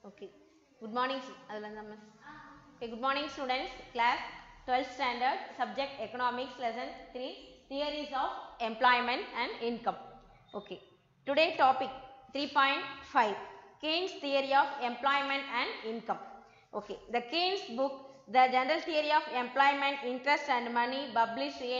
Okay. Good morning. அதில் நம்ம Okay, good morning students. Class 12th standard subject economics lesson 3 theories of employment and income. Okay. Today topic 3.5 Keynes theory of employment and income. Okay. The Keynes book The General Theory of Employment, Interest and Money published in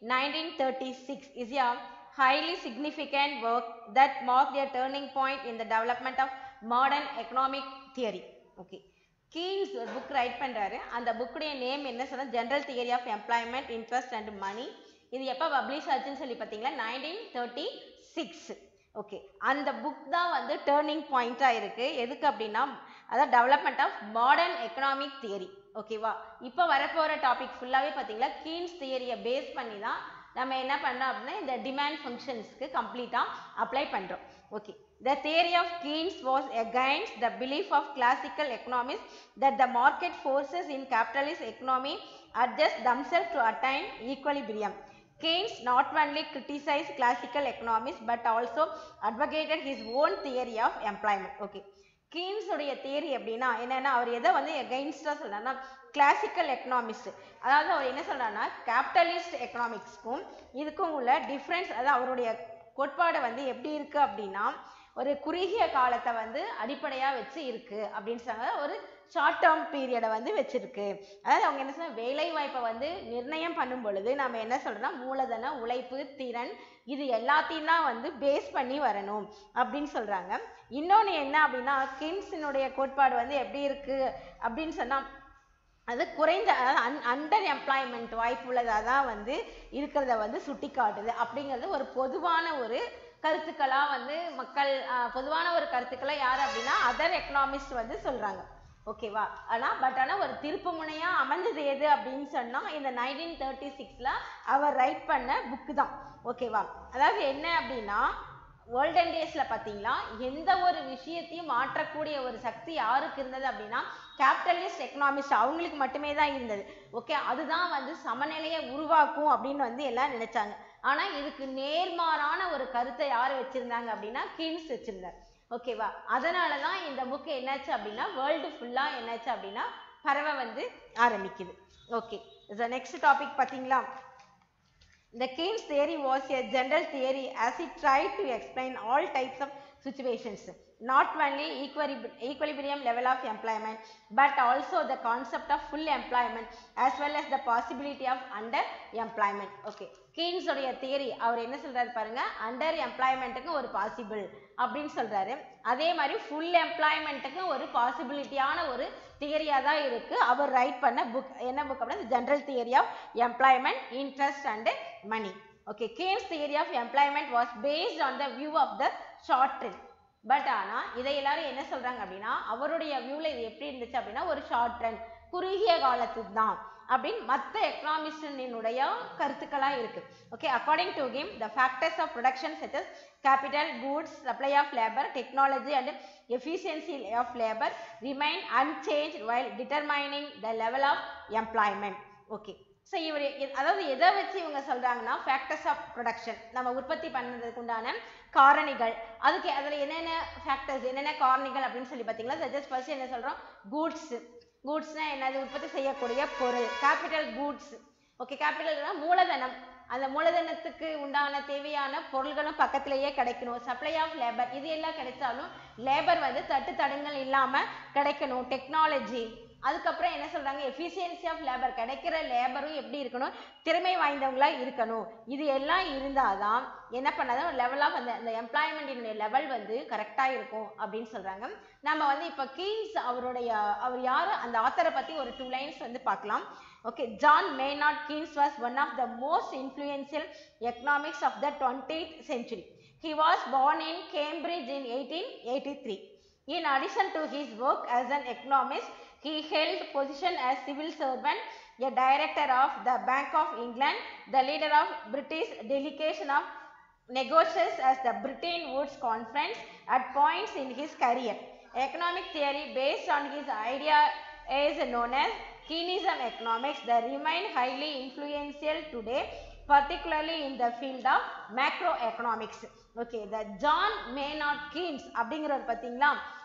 1936 is a highly significant work that marked a turning point in the development of modern economic theory. Okay. Keynes ஒரு book write பண்ணுறாரு அந்த புக்குடைய name என்ன சொன்னா general theory of employment interest and money இது எப்போ publish ஆச்சுன்னு சொல்லி பார்த்தீங்களா நைன்டீன் தேர்ட்டி சிக்ஸ் ஓகே அந்த புக் தான் வந்து டேர்னிங் பாயிண்ட்டாக இருக்குது எதுக்கு அப்படின்னா அதான் development of modern economic theory ஓகேவா இப்போ வரப்போகிற டாபிக் ஃபுல்லாகவே பார்த்தீங்களா கீன்ஸ் தியரியை பேஸ் பண்ணி தான் நம்ம என்ன பண்ணோம் அப்படின்னா இந்த டிமாண்ட் ஃபங்க்ஷன்ஸ்க்கு கம்ப்ளீட்டாக அப்ளை பண்ணுறோம் okay The theory of Keynes was against the belief of classical economists that the market forces in capitalist economy adjust themselves to attain equilibrium. Keynes not only criticized classical economists but also advocated his own theory of employment. Okay. Keynes உடைய theory அப்படின்னா என்னன்னா அவர் எதை வந்து எகைன்ஸ்டாக சொல்றாருன்னா classical economics அதாவது அவர் என்ன சொல்றாருன்னா capitalist எக்கனாமிக்ஸ்க்கும் இதுக்கும் உள்ள டிஃப்ரென்ஸ் அதாவது அவருடைய கோட்பாடு வந்து எப்படி இருக்கு அப்படின்னா ஒரு குறுகிய காலத்தை வந்து அடிப்படையாக வச்சு இருக்கு அப்படின்னு சொன்னாங்க ஒரு ஷார்ட் டேர்ம் பீரியடை வந்து வச்சிருக்கு அதாவது அவங்க என்ன சொன்னா வேலை வாய்ப்பை வந்து நிர்ணயம் பண்ணும் பொழுது நம்ம என்ன சொல்றோம்னா மூலதன உழைப்பு திறன் இது எல்லாத்தையும் தான் வந்து பேஸ் பண்ணி வரணும் அப்படின்னு சொல்றாங்க இன்னொன்று என்ன அப்படின்னா கின்ஸினுடைய கோட்பாடு வந்து எப்படி இருக்கு அப்படின்னு சொன்னா அது குறைந்த அதாவது அன் அண்டர் எம்ப்ளாய்மெண்ட் வாய்ப்புள்ளதாக தான் வந்து இருக்கிறத வந்து சுட்டி காட்டுது அப்படிங்கிறது ஒரு பொதுவான ஒரு கருத்துக்களாக வந்து மக்கள் பொதுவான ஒரு கருத்துக்களை யார் அப்படின்னா அதர் எக்கனாமிஸ்ட் வந்து சொல்கிறாங்க ஓகேவா ஆனால் பட் ஆனால் ஒரு திருப்பு முனையாக அமைஞ்சது எது அப்படின்னு சொன்னால் இந்த நைன்டீன் தேர்ட்டி சிக்ஸில் அவர் ரைட் பண்ண புக்கு தான் ஓகேவா அதாவது என்ன அப்படின்னா வேர்ல்டன் டேஸில் பார்த்தீங்களா எந்த ஒரு விஷயத்தையும் மாற்றக்கூடிய ஒரு சக்தி யாருக்கு இருந்தது அப்படின்னா கேபிட்டலிஸ்ட் எக்கனாமிஸ்ட் அவங்களுக்கு மட்டுமே தான் இருந்தது ஓகே அதுதான் வந்து சமநிலையை உருவாக்கும் அப்படின்னு வந்து எல்லாம் நினைச்சாங்க ஆனால் இதுக்கு நேர்மாறான ஒரு கருத்தை யார் வச்சிருந்தாங்க அப்படின்னா கீன்ஸ் வச்சிருந்தார் ஓகேவா அதனால தான் இந்த புக்கு என்னாச்சு அப்படின்னா வேர்ல்டு ஃபுல்லாக என்னாச்சு அப்படின்னா பறவை வந்து ஆரம்பிக்குது ஓகே நெக்ஸ்ட் டாபிக் பார்த்தீங்களா The Keynes theory was a general theory as it tried to explain all types of situations, not only equilibrium level of employment, but also the concept of full employment as well as the possibility of underemployment. Okay. Keynes உடைய theory அவர் என்ன சொல்றாரு பாருங்க under எம்ப்ளாய்மெண்ட்டுக்கு ஒரு possible அப்படின்னு சொல்றாரு அதே மாதிரி ஃபுல் எம்ப்ளாய்மெண்ட்டுக்கு ஒரு பாசிபிலிட்டியான ஒரு தியரியா தான் இருக்கு அவர் ரைட் பண்ண புக் என்ன புக் அப்படின்னா general theory of employment interest and money okay Keynes theory of employment was based on the view of the short trend but ஆனால் இதை எல்லாரும் என்ன சொல்றாங்க அப்படின்னா அவருடைய வியூவில் இது எப்படி இருந்துச்சு அப்படின்னா ஒரு ஷார்ட் ட்ரெண்ட் குறுகிய காலத்துக்கு தான் அப்படின்னு மற்ற எக்கனாமிஸ்டினுடைய கருத்துக்களாக இருக்கு okay according to him the factors of production such as capital goods supply of labour technology and efficiency of labour remain unchange while determining the level of employment okay so இவர் அதாவது எதை வச்சு இவங்க சொல்கிறாங்கன்னா ஃபேக்டர்ஸ் ஆஃப் ப்ரொடக்ஷன் நம்ம உற்பத்தி பண்ணுறதுக்கு உண்டான காரணிகள் அதுக்கு அதில் என்னென்ன ஃபேக்டர்ஸ் என்னென்ன காரணிகள் அப்படின்னு சொல்லி பார்த்தீங்களா சஜஸ்ட் ஃபர்ஸ்ட் என்ன சொல்கிறோம் கூட்ஸ் கூட்ஸ்னா என்னது உற்பத்தி செய்யக்கூடிய பொருள் கேபிட்டல் கூட்ஸ் ஓகே கேபிட்டல் மூலதனம் அந்த மூலதனத்துக்கு உண்டான தேவையான பொருள்களும் பக்கத்திலேயே கிடைக்கணும் சப்ளை ஆஃப் லேபர் இது எல்லாம் கிடைச்சாலும் லேபர் வந்து தட்டு தடுங்கள் இல்லாமல் கிடைக்கணும் டெக்னாலஜி அதுக்கப்புறம் என்ன சொல்றாங்க எஃபிஷியன்சி ஆஃப் லேபர் கிடைக்கிற லேபரும் எப்படி இருக்கணும் திறமை வாய்ந்தவங்களா இருக்கணும் இது எல்லாம் இருந்தாதான் என்ன பண்ணாதான் லெவல் ஆஃப் அந்த அந்த எம்ப்ளாய்மெண்ட்டினுடைய லெவல் வந்து கரெக்டாக இருக்கும் அப்படின்னு சொல்றாங்க நம்ம வந்து இப்போ கீன்ஸ் அவருடைய அவர் யார் அந்த ஆத்தரை பற்றி ஒரு டூ லைன்ஸ் வந்து பார்க்கலாம் okay John Maynard Keynes was one of the most influential economics of the twenty century he was born in Cambridge in 1883. In addition to his work as an economist, he held position as civil servant, a director of the Bank of England, the leader of British delegation of negotiators as the Bretton Woods Conference at points in his career. Economic theory based on his idea is known as Keynesism economics that remain highly influential today particularly in the field of macroeconomics. Okay, the John Maynard Keynes அப்படிங்கிறவர் பார்த்தீங்களா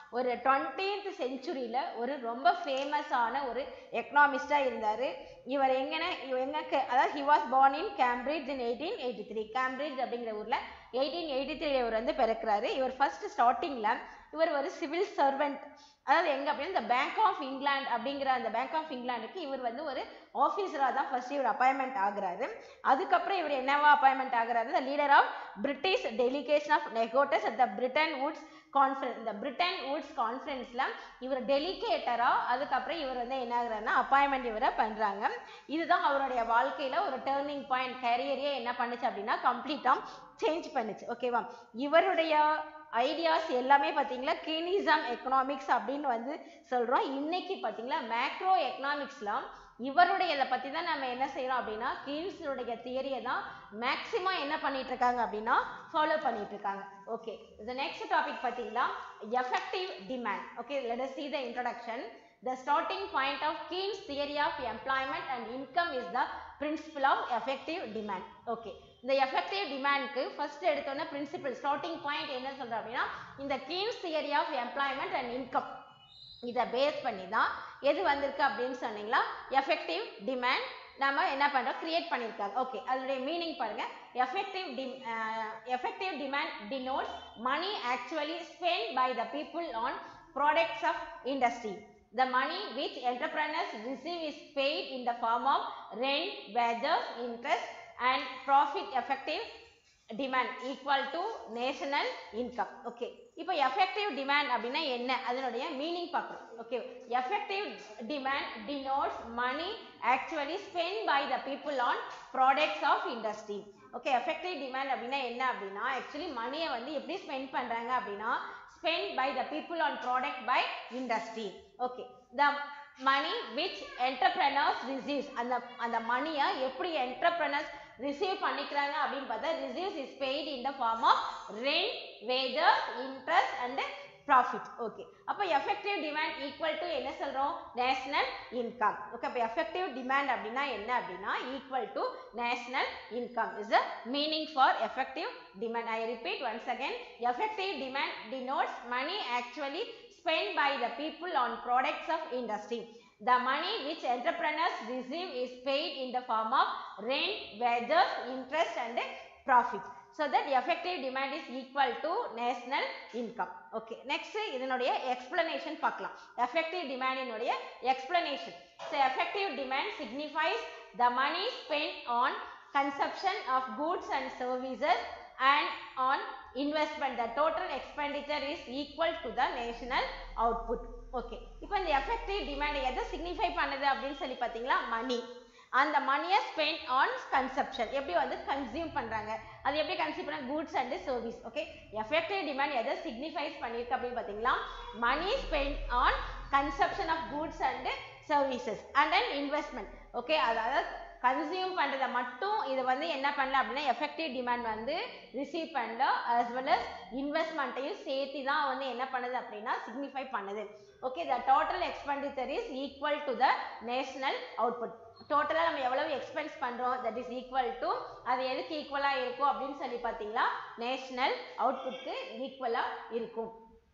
ஒரு twentieth செஞ்சுரியில் ஒரு ரொம்ப ஃபேமஸான ஒரு எக்கனாமிஸ்டாக இருந்தார் இவர் எங்கன்னா இவ எங்க கே- அதாவது he was born in Cambridge in eighteen eighty three Cambridge அப்படிங்கிற ஊரில் எயிட்டீன் எயிட்டி த்ரீ இவர் வந்து பிறக்கிறாரு இவர் ஃபர்ஸ்ட் ஸ்டார்டிங்கில் இவர் ஒரு சிவில் சர்வெண்ட் அதாவது எங்க அப்படின்னா இந்த பேங்க் ஆஃப் இங்கிலாந்து அப்படிங்கிற அந்த பேங்க் ஆஃப் இங்கிலாந்துக்கு இவர் வந்து ஒரு ஆஃபீஸராக தான் ஃபர்ஸ்ட் இவர் அப்பாயின்மெண்ட் ஆகுறாரு அதுக்கப்புறம் இவர் என்னவா அப்பாயின்மெண்ட் ஆகுறாரு leader of British delegation of negotiators at the Bretton Woods conference இந்த பிரிட்டன் வுட்ஸ் கான்ஃபரன்ஸில் இவர் டெலிகேட்டராக அதுக்கப்புறம் இவர் வந்து என்ன ஆகுறாருன்னா அப்பாயின்மெண்ட் இவரை பண்ணுறாங்க இதுதான் அவருடைய வாழ்க்கையில் ஒரு டேர்னிங் பாயிண்ட் கேரியரையே என்ன பண்ணுச்சு அப்படின்னா கம்ப்ளீட்டாக சேஞ்ச் பண்ணுச்சு ஓகேவா இவருடைய ஐடியாஸ் எல்லாமே பார்த்தீங்களா கீனிசம் எக்கனாமிக்ஸ் அப்படின்னு வந்து சொல்கிறோம் இன்னைக்கு பார்த்தீங்களா மேக்ரோ எக்கனாமிக்ஸ்லாம் இவருடைய இதை பற்றி தான் நம்ம என்ன செய்கிறோம் அப்படின்னா கீன்ஸுடைய தியரியை தான் மேக்ஸிமம் என்ன பண்ணிட்டு இருக்காங்க அப்படின்னா ஃபாலோ பண்ணிட்டு இருக்காங்க ஓகே இந்த நெக்ஸ்ட் டாபிக் பார்த்தீங்களா effective demand okay let us see the introduction the starting point of Keynes theory of employment and income is the principle of effective demand okay இந்த effective demandக்கு first எடுத்தோன்னே principle starting point என்ன சொல்றோம் அப்படின்னா இந்த Keynes theory of employment and income இதை base பண்ணி தான் எது வந்திருக்கு அப்படின்னு சொன்னீங்களா எஃபெக்டிவ் டிமாண்ட் நம்ம என்ன பண்றோம் கிரியேட் பண்ணியிருக்காங்க ஓகே அதனுடைய மீனிங் பாருங்க effective D effective demand denotes money actually spent by the people on products of industry The money which entrepreneurs receive is paid in the form of rent, wages, interest and profit effective demand equal to national income. Okay. இப்போ effective demand அப்படின்னா என்ன அதனுடைய meaning பார்க்குறோம் okay effective demand denotes money actually spent by the people on products of industry. Okay effective demand அப்படின்னா என்ன அப்படின்னா actually மணியை வந்து எப்படி ஸ்பெண்ட் பண்றாங்க அப்படின்னா spent by the people on product by industry. Okay. The money which entrepreneurs receives அந்த அந்த மணியை எப்படி entrepreneurs ரிசீவ் பண்ணிக்கிறாங்க அப்படின்னு பார்த்தா receives is paid in the form of rent wages interest and profit okay அப்போ எஃபெக்டிவ் டிமாண்ட் ஈக்குவல் டு என்ன சொல்றோம் நேஷனல் இன்கம் ஓகே அப்போ எஃபெக்டிவ் டிமாண்ட் அப்படின்னா என்ன அப்படின்னா equal to national income is the meaning for effective demand I repeat once again effective demand denotes money actually spent by the people on products of industry. The money which entrepreneurs receive is paid in the form of rent, wages, interest and profit. So that effective demand is equal to national income. Okay. Next இதனுடைய explanation பார்க்கலாம். Effective demand இனுடைய explanation. So effective demand signifies the money spent on consumption of goods and services and on investment the total expenditure is equal to the national output okay இப்போ இந்த effective demand எதை signify பண்ணுது அப்படின்னு சொல்லி பார்த்தீங்களா மணி அந்த மணியை ஸ்பெண்ட் ஆன் கன்சப்ஷன் எப்படி வந்து கன்சியூம் பண்றாங்க அது எப்படி கன்சியூம் பண்ண goods and service okay effective demand எதை சிக்னிஃபைஸ் பண்ணியிருக்கு அப்படின்னு பார்த்தீங்களா money spend on consumption of goods and services and and investment okay அதாவது கன்சியூம் பண்ணுறதை மட்டும் இது வந்து என்ன பண்ணல அப்படின்னா எஃபெக்டிவ் டிமாண்ட் வந்து ரிசீவ் பண்ணல as well as இன்வெஸ்ட்மெண்ட்டையும் சேர்த்து தான் வந்து என்ன பண்ணுது அப்படின்னா சிக்னிஃபை பண்ணுது okay the total expenditure is equal to the national output டோட்டலாக நம்ம எவ்வளவு எக்ஸ்பென்ஸ் பண்ணுறோம் தட் இஸ் ஈக்குவல் டு அது எதுக்கு ஈக்குவலாக இருக்கும் அப்படின்னு சொல்லி பார்த்தீங்களா நேஷனல் அவுட்புட்க்கு ஈக்குவலாக இருக்கும்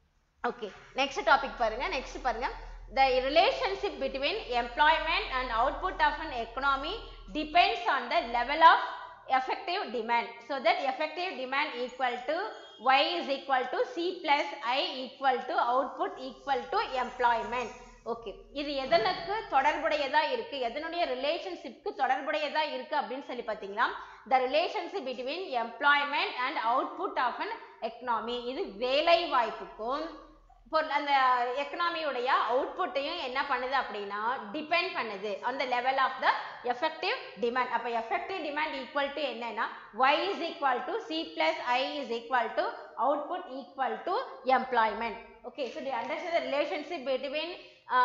ஓகே நெக்ஸ்ட் டாபிக் பாருங்க நெக்ஸ்ட் பாருங்க the relationship between employment and output of an economy depends on the level of effective demand so that effective demand equal to y is equal to c plus i equal to output equal to employment okay இது எதனுக்கு தொடர்புடையதா இருக்கு எதனுடைய ரிலேஷன்ஷிப்க்கு தொடர்புடையதா இருக்கு அப்படின்னு சொல்லி பார்த்தீங்கன்னா the relationship between employment and output of an economy இது வேலை வாய்ப்புக்கும் பொருள் அந்த எக்கனாமியுடைய அவுட்புட்டையும் என்ன பண்ணுது அப்படின்னா டிபெண்ட் பண்ணுது அந்த level of the effective demand அப்போ எஃபெக்டிவ் டிமாண்ட் ஈக்குவல் டு என்னன்னா y is equal to C plus I is equal to output equal to employment okay so to understand the relationship between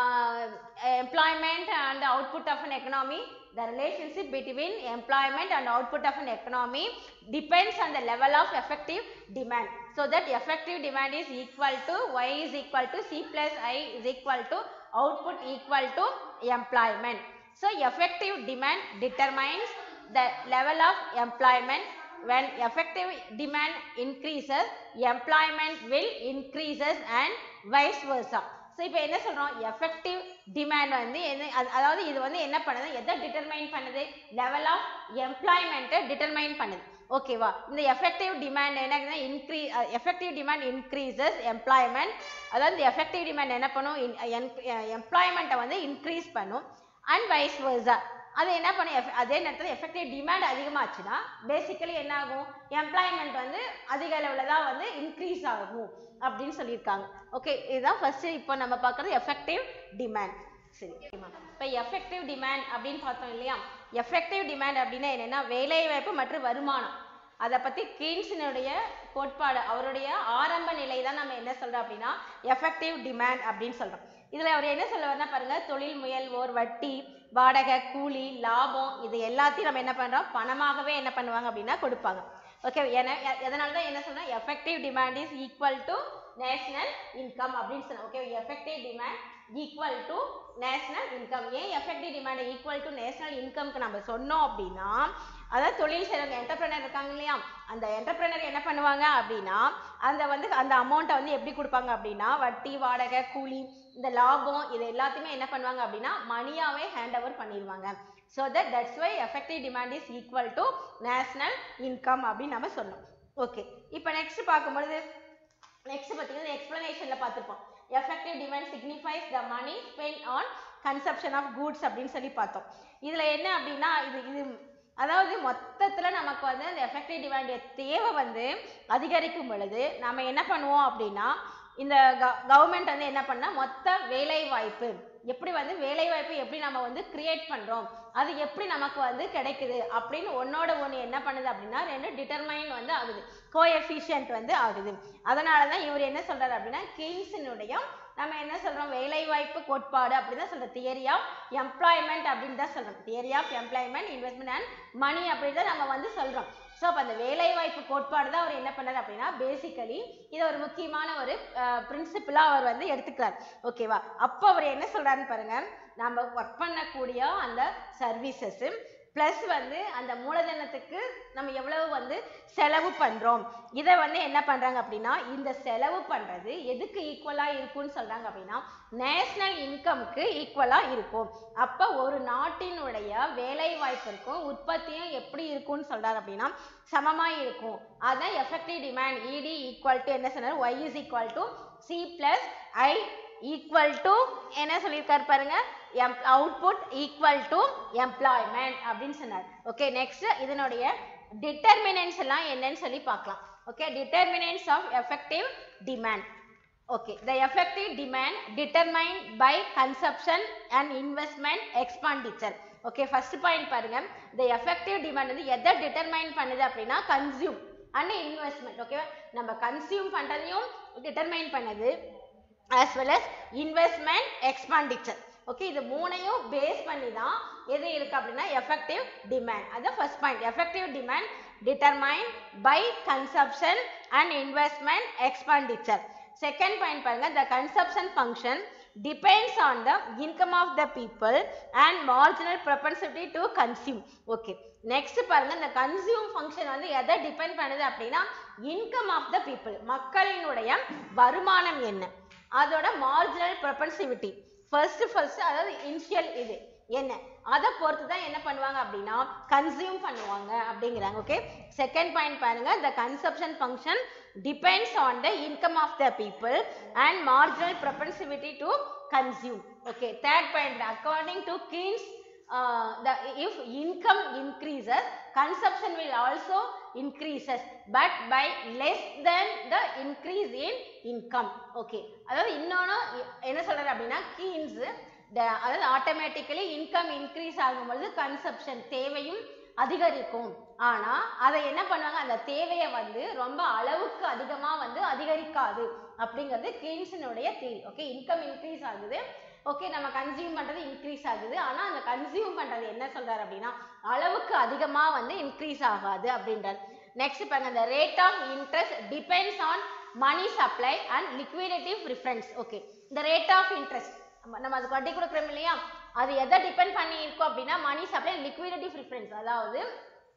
employment and the output of an economy the relationship between employment and output of an economy depends on the level of effective demand so that effective demand is equal to y is equal to c plus i is equal to output equal to employment so effective demand determines the level of employment when effective demand increases employment will increases and vice versa so இப்போ என்ன சொல்றோம் effective demand வந்து என்ன அது- அதாவது இது வந்து என்ன பண்ணுது எதை டிட்டர்மைன் பண்ணுது லெவல் ஆஃப் எம்ப்ளாய்மெண்ட்டை டிட்டர்மைன் பண்ணுது ஓகேவா இந்த எஃபெக்டிவ் டிமாண்ட் என்ன இன்க்ரீ எஃபெக்டிவ் டிமாண்ட் இன்க்ரீசஸ் எம்ப்ளாய்மெண்ட் அதாவது இந்த எஃபெக்டிவ் டிமாண்ட் என்ன பண்ணும் எம்ப்ளாய்மெண்ட்டை வந்து இன்க்ரீஸ் பண்ணும் அண்ட் வைஸ் versa அது என்ன பண்ணும் eff- அதே நேரத்தில் எஃபெக்டிவ் டிமாண்ட் அதிகமாச்சுன்னா பேசிக்கலி என்ன ஆகும் எம்ப்ளாய்மெண்ட் வந்து அதிக அளவில் தான் வந்து இன்க்ரீஸ் ஆகும் அப்படின்னு சொல்லியிருக்காங்க ஓகே இதுதான் ஃபர்ஸ்ட் இப்போ நம்ம பார்க்குறது எஃபெக்டிவ் டிமாண்ட் சரி இப்போ எஃபெக்டிவ் டிமாண்ட் அப்படின்னு பார்த்தோம் இல்லையா எஃபெக்டிவ் டிமாண்ட் அப்படின்னா என்னன்னா வேலைவாய்ப்பு மற்றும் வருமானம் அதை பற்றி கீன்ஸினுடைய கோட்பாடு அவருடைய ஆரம்ப நிலை தான் நம்ம என்ன சொல்றோம் அப்படின்னா எஃபெக்டிவ் டிமாண்ட் அப்படின்னு சொல்றோம் இதுல அவர் என்ன சொல்ல வரனா பாருங்க தொழில் முயல்வோர் வட்டி வாடகை கூலி லாபம் இது எல்லாத்தையும் நம்ம என்ன பண்றோம் பணமாகவே என்ன பண்ணுவாங்க அப்படின்னா கொடுப்பாங்க ஓகே என எதனால தான் என்ன சொன்னா effective demand is equal to national income அப்படின்னு சொன்னா okay effective demand equal to national income ஏன் effective demand equal to national இன்கம்க்கு நம்ம சொன்னோம் அப்படின்னா அதாவது தொழில் செய்றவங்க என்டர்பிரனர் இருக்காங்க இல்லையா அந்த என்டர்பிரனர் என்ன பண்ணுவாங்க அப்படின்னா அந்த வந்து அந்த அமௌண்ட்டை வந்து எப்படி கொடுப்பாங்க அப்படின்னா வட்டி வாடகை கூலி இந்த லாபம் இது எல்லாத்தையுமே என்ன பண்ணுவாங்க அப்படின்னா மணியாவே ஹேண்ட் ஓவர் பண்ணிடுவாங்க so that that's why effective demand is equal to national income அப்படின்னு நம்ம சொன்னோம் ஓகே இப்போ நெக்ஸ்ட் பார்க்கும்பொழுது நெக்ஸ்ட் பார்த்தீங்கன்னா எக்ஸ்பிளனேஷனில் பார்த்துருப்போம் effective demand signifies the money spend on consumption of goods அப்படின்னு சொல்லி பார்த்தோம் இதில் என்ன அப்படின்னா இது இது அதாவது மொத்தத்தில் நமக்கு வந்து அந்த எஃபெக்டிவ் டிமாண்ட் தேவை வந்து அதிகரிக்கும் பொழுது நம்ம என்ன பண்ணுவோம் அப்படின்னா இந்த கவர்மெண்ட் வந்து என்ன பண்ணா மொத்த வேலை வாய்ப்பு எப்படி வந்து வேலை வாய்ப்பு எப்படி நம்ம வந்து கிரியேட் பண்றோம் அது எப்படி நமக்கு வந்து கிடைக்குது அப்படின்னு ஒன்னோட ஒன்று என்ன பண்ணுது அப்படின்னா ரெண்டு டிட்டர்மைன் வந்து ஆகுது கோஎஃபிஷியன்ட் வந்து ஆகுது அதனால தான் இவர் என்ன சொல்றாரு அப்படின்னா கெய்ன்ஸினுடைய நம்ம என்ன சொல்றோம் வேலை வாய்ப்பு கோட்பாடு அப்படின்னு தான் சொல்றோம் தியரி ஆஃப் எம்ப்ளாய்மெண்ட் அப்படின்னு தான் சொல்றோம் theory of employment investment and money அப்படின்னு தான் நம்ம வந்து சொல்றோம் ஸோ அப்போ அந்த வேலை வாய்ப்பு கோட்பாடு தான் அவர் என்ன பண்ணார் அப்படின்னா பேசிக்கலி இது ஒரு முக்கியமான ஒரு பிரின்சிபிளாக அவர் வந்து எடுத்துக்கிறார் ஓகேவா அப்போ அவர் என்ன சொல்றாருன்னு பாருங்க நம்ம ஒர்க் பண்ணக்கூடிய அந்த சர்வீசஸ் ப்ளஸ் வந்து அந்த மூலதனத்துக்கு நம்ம எவ்வளவு வந்து செலவு பண்றோம் இதை வந்து என்ன பண்றாங்க அப்படின்னா இந்த செலவு பண்றது எதுக்கு ஈக்குவலா இருக்கும்னு சொல்றாங்க அப்படின்னா நேஷனல் இன்கம்க்கு ஈக்குவலா இருக்கும் அப்ப ஒரு நாட்டினுடைய வேலை வாய்ப்பிற்கும் உற்பத்தியும் எப்படி இருக்கும்னு சொல்றாரு அப்படின்னா சமமா இருக்கும் அதான் எஃபெக்டிவ் டிமாண்ட் இடி ஈக்குவல் டு என்ன சொன்னாரு Y is equal to C plus I equal to என்ன சொல்லியிருக்காரு பாருங்க அவுட்புட் ஈக்குவல் டு எம்ப்ளாய்மெண்ட் அப்படின்னு சொன்னார் ஓகே நெக்ஸ்ட் இதனுடைய டிட்டர்மினன்ஸ் எல்லாம் என்னன்னு சொல்லி பார்க்கலாம் okay determinants of effective demand okay the effective demand determine by consumption and investment expenditure okay first point பாருங்க த எஃபெக்டிவ் டிமாண்ட் வந்து எதை டிட்டர்மைன் பண்ணுது அப்படின்னா கன்சியூம் அண்ட் இன்வெஸ்ட்மெண்ட் ஓகேவா நம்ம கன்சியூம் பண்றதையும் டிட்டர்மைன் பண்ணுது as well as investment expenditure okay இது மூணையும் பேஸ் பண்ணி தான் எது இருக்கு அப்படின்னா எஃபெக்டிவ் டிமாண்ட் அது first point effective demand determine by consumption and investment expenditure second point பாருங்க the consumption function depends on the income of the people and marginal propensity to consume okay next பாருங்க இந்த consume function வந்து எதை depend பண்ணுது அப்படின்னா income of the people மக்களினுடைய வருமானம் என்ன அதோட மார்ஜினல் ப்ரொபன்சிவிட்டி ஃபர்ஸ்ட் ஃபர்ஸ்ட் அதாவது இனிஷியல் இது என்ன அதை பொறுத்து தான் என்ன பண்ணுவாங்க அப்படின்னா கன்சியூம் பண்ணுவாங்க அப்படிங்கிறாங்க ஓகே செகண்ட் பாயிண்ட் பாருங்க the consumption function depends on the income of the people and marginal propensity to consume okay third point according to Keynes uh, the if income increases consumption will also increases but by less than the increase in income okay அதாவது இன்னொன்னு என்ன சொல்றாரு அப்படின்னா Keynes அதாவது automatically income increase ஆகும்பொழுது consumption தேவையும் அதிகரிக்கும் ஆனா அதை என்ன பண்ணுவாங்க அந்த தேவையை வந்து ரொம்ப அளவுக்கு அதிகமா வந்து அதிகரிக்காது அப்படிங்கிறது கீன்ஸினுடைய தியரி ஓகே இன்கம் இன்க்ரீஸ் ஆகுது ஓகே நம்ம கன்சியூம் பண்றது இன்க்ரீஸ் ஆகுது ஆனா அந்த கன்சியூம் பண்றது என்ன சொல்றாரு அப்படின்னா அளவுக்கு அதிகமா வந்து இன்க்ரீஸ் ஆகாது அப்படின்றாரு நெக்ஸ்ட் பாருங்க the rate of interest depends on money supply and liquidative preference okay இந்த ரேட் ஆஃப் இன்ட்ரெஸ்ட் நம்ம அதுக்கு வட்டி கொடுக்குறோம் இல்லையா அது எதை டிபெண்ட் பண்ணி இருக்கும் அப்படின்னா மணி சப்ளை liquidative preference அதாவது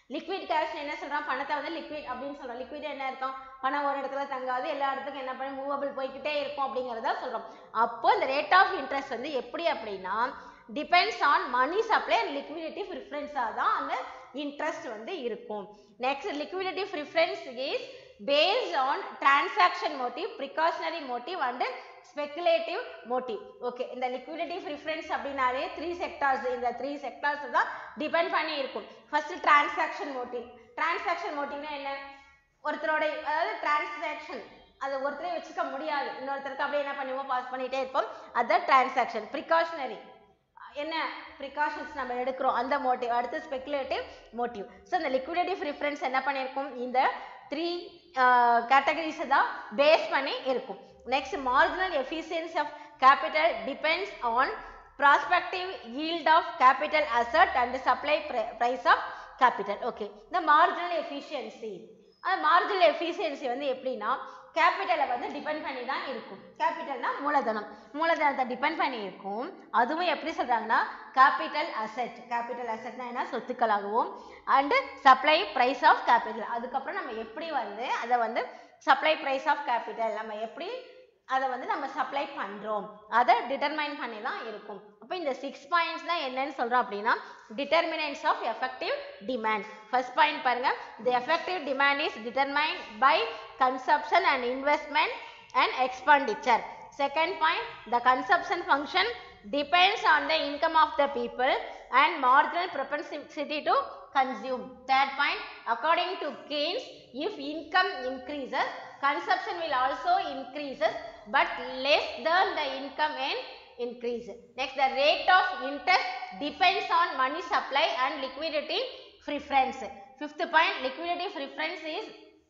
லிக்விட் கேஷ் என்ன சொல்றான் பணத்தை வந்து லிக்விட் அப்படின்னு சொல்றோம் லிக்விட் என்ன அர்த்தம் பணம் ஒரு இடத்துல தங்காது எல்லா இடத்துக்கும் என்ன பண்ணி மூவபிள் போய்க்கிட்டே இருக்கும் அப்படிங்கிறத சொல்றோம் அப்போ இந்த ரேட் ஆஃப் இன்ட்ரெஸ்ட் வந்து எப்படி அப்படின்னா depends on money supply and liquidity ப்ரிஃபரன்ஸாக தான் அந்த இன்ட்ரெஸ்ட் வந்து இருக்கும் next liquidity preference is based on transaction motive precautionary motive and speculative motive okay இந்த liquidity preference அப்படின்னாலே த்ரீ செக்டார்ஸ் இந்த த்ரீ செக்டார்ஸ் தான் டிபெண்ட் பண்ணி இருக்கும் ஃபர்ஸ்ட் transaction motive transaction motiveனா என்ன ஒருத்தரோட அதாவது transaction அதை ஒருத்தரே வச்சுக்க முடியாது இன்னொருத்தருக்கு அப்படியே என்ன பண்ணுவோம் பாஸ் பண்ணிட்டே இருப்போம் அதான் transaction precautionary என்ன ப்ரிகாஷன்ஸ் நம்ம எடுக்கிறோம் அந்த மோட்டிவ் அடுத்து ஸ்பெகுலேட்டிவ் மோட்டிவ் ஸோ இந்த லிக்விடிட்டி ப்ரிஃபரன்ஸ் என்ன பண்ணியிருக்கும் இந்த த்ரீ கேட்டகரிஸை தான் பேஸ் பண்ணி இருக்கும் next marginal efficiency of capital depends on prospective yield of capital asset and supply price of capital okay இந்த மார்ஜினல் எஃபிஷியன்சி அந்த மார்ஜினல் எஃபிஷியன்சி வந்து எப்படின்னா கேபிட்டலை வந்து டிபெண்ட் பண்ணி தான் இருக்கும் கேபிட்டல்னா மூலதனம் மூலதனத்தை டிபெண்ட் பண்ணி இருக்கும் அதுவும் எப்படி சொல்றாங்கன்னா கேபிட்டல் அசெட் கேபிட்டல் அசெட்னா என்ன சொத்துக்களாகவும் and supply price of capital அதுக்கப்புறம் நம்ம எப்படி வந்து அதை வந்து சப்ளை ப்ரைஸ் ஆஃப் கேபிட்டல் நம்ம எப்படி அதை வந்து நம்ம சப்ளை பண்றோம் அதை டிட்டர்மைன் பண்ணி தான் இருக்கும் அப்போ இந்த சிக்ஸ் பாயிண்ட்ஸ் தான் என்னன்னு சொல்றோம் அப்படின்னா determinants of effective demand first point பாருங்க the effective demand is determine by consumption and investment and expenditure. Second point, the consumption function depends on the income of the people and marginal propensity to consume. Third point, according to Keynes, if income increases, consumption will also increases but less than the income and increase. Next, the rate of interest depends on money supply and liquidity preference. Fifth point, liquidity preference is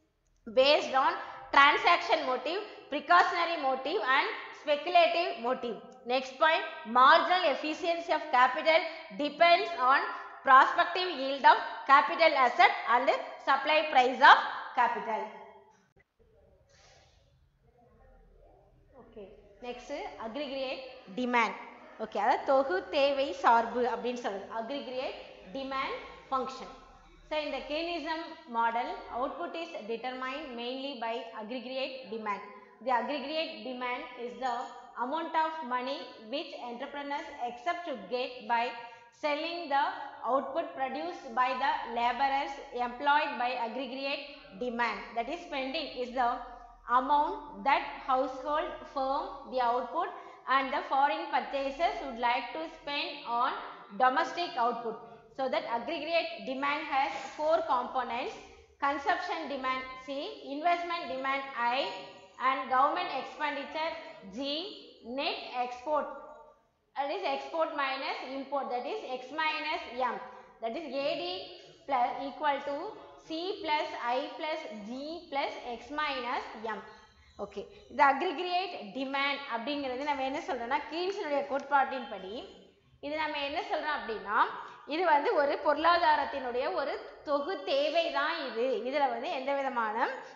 based on transaction motive, precautionary motive and speculative motive. Next point, marginal efficiency of capital depends on prospective yield of capital asset and supply price of capital. Okay, next aggregate demand. Okay, அதாவது தொகு தேவை சார்பு அப்படின்னு சொல்றது aggregate demand function. So in the Keynesism model, output is determined mainly by aggregate demand. The aggregate demand is the amount of money which entrepreneurs accept to get by selling the output produced by the laborers employed by aggregate demand. That is spending is the amount that household firm the output and the foreign purchasers would like to spend on domestic output. So that aggregate demand has four components. Consumption demand C, investment demand I and government expenditure G, net export that is export minus import that is X minus M that is AD plus equal to C plus I plus G plus X minus M. Okay இந்த aggregate demand அப்படிங்கிறது நம்ம என்ன சொல்றோம்னா கீன்ஸினுடைய கோட்பாட்டின் படி இது நம்ம என்ன சொல்றோம் அப்படின்னா இது வந்து ஒரு பொருளாதாரத்தினுடைய ஒரு தொகு தேவை தான் இது இதுல வந்து எந்த விதமான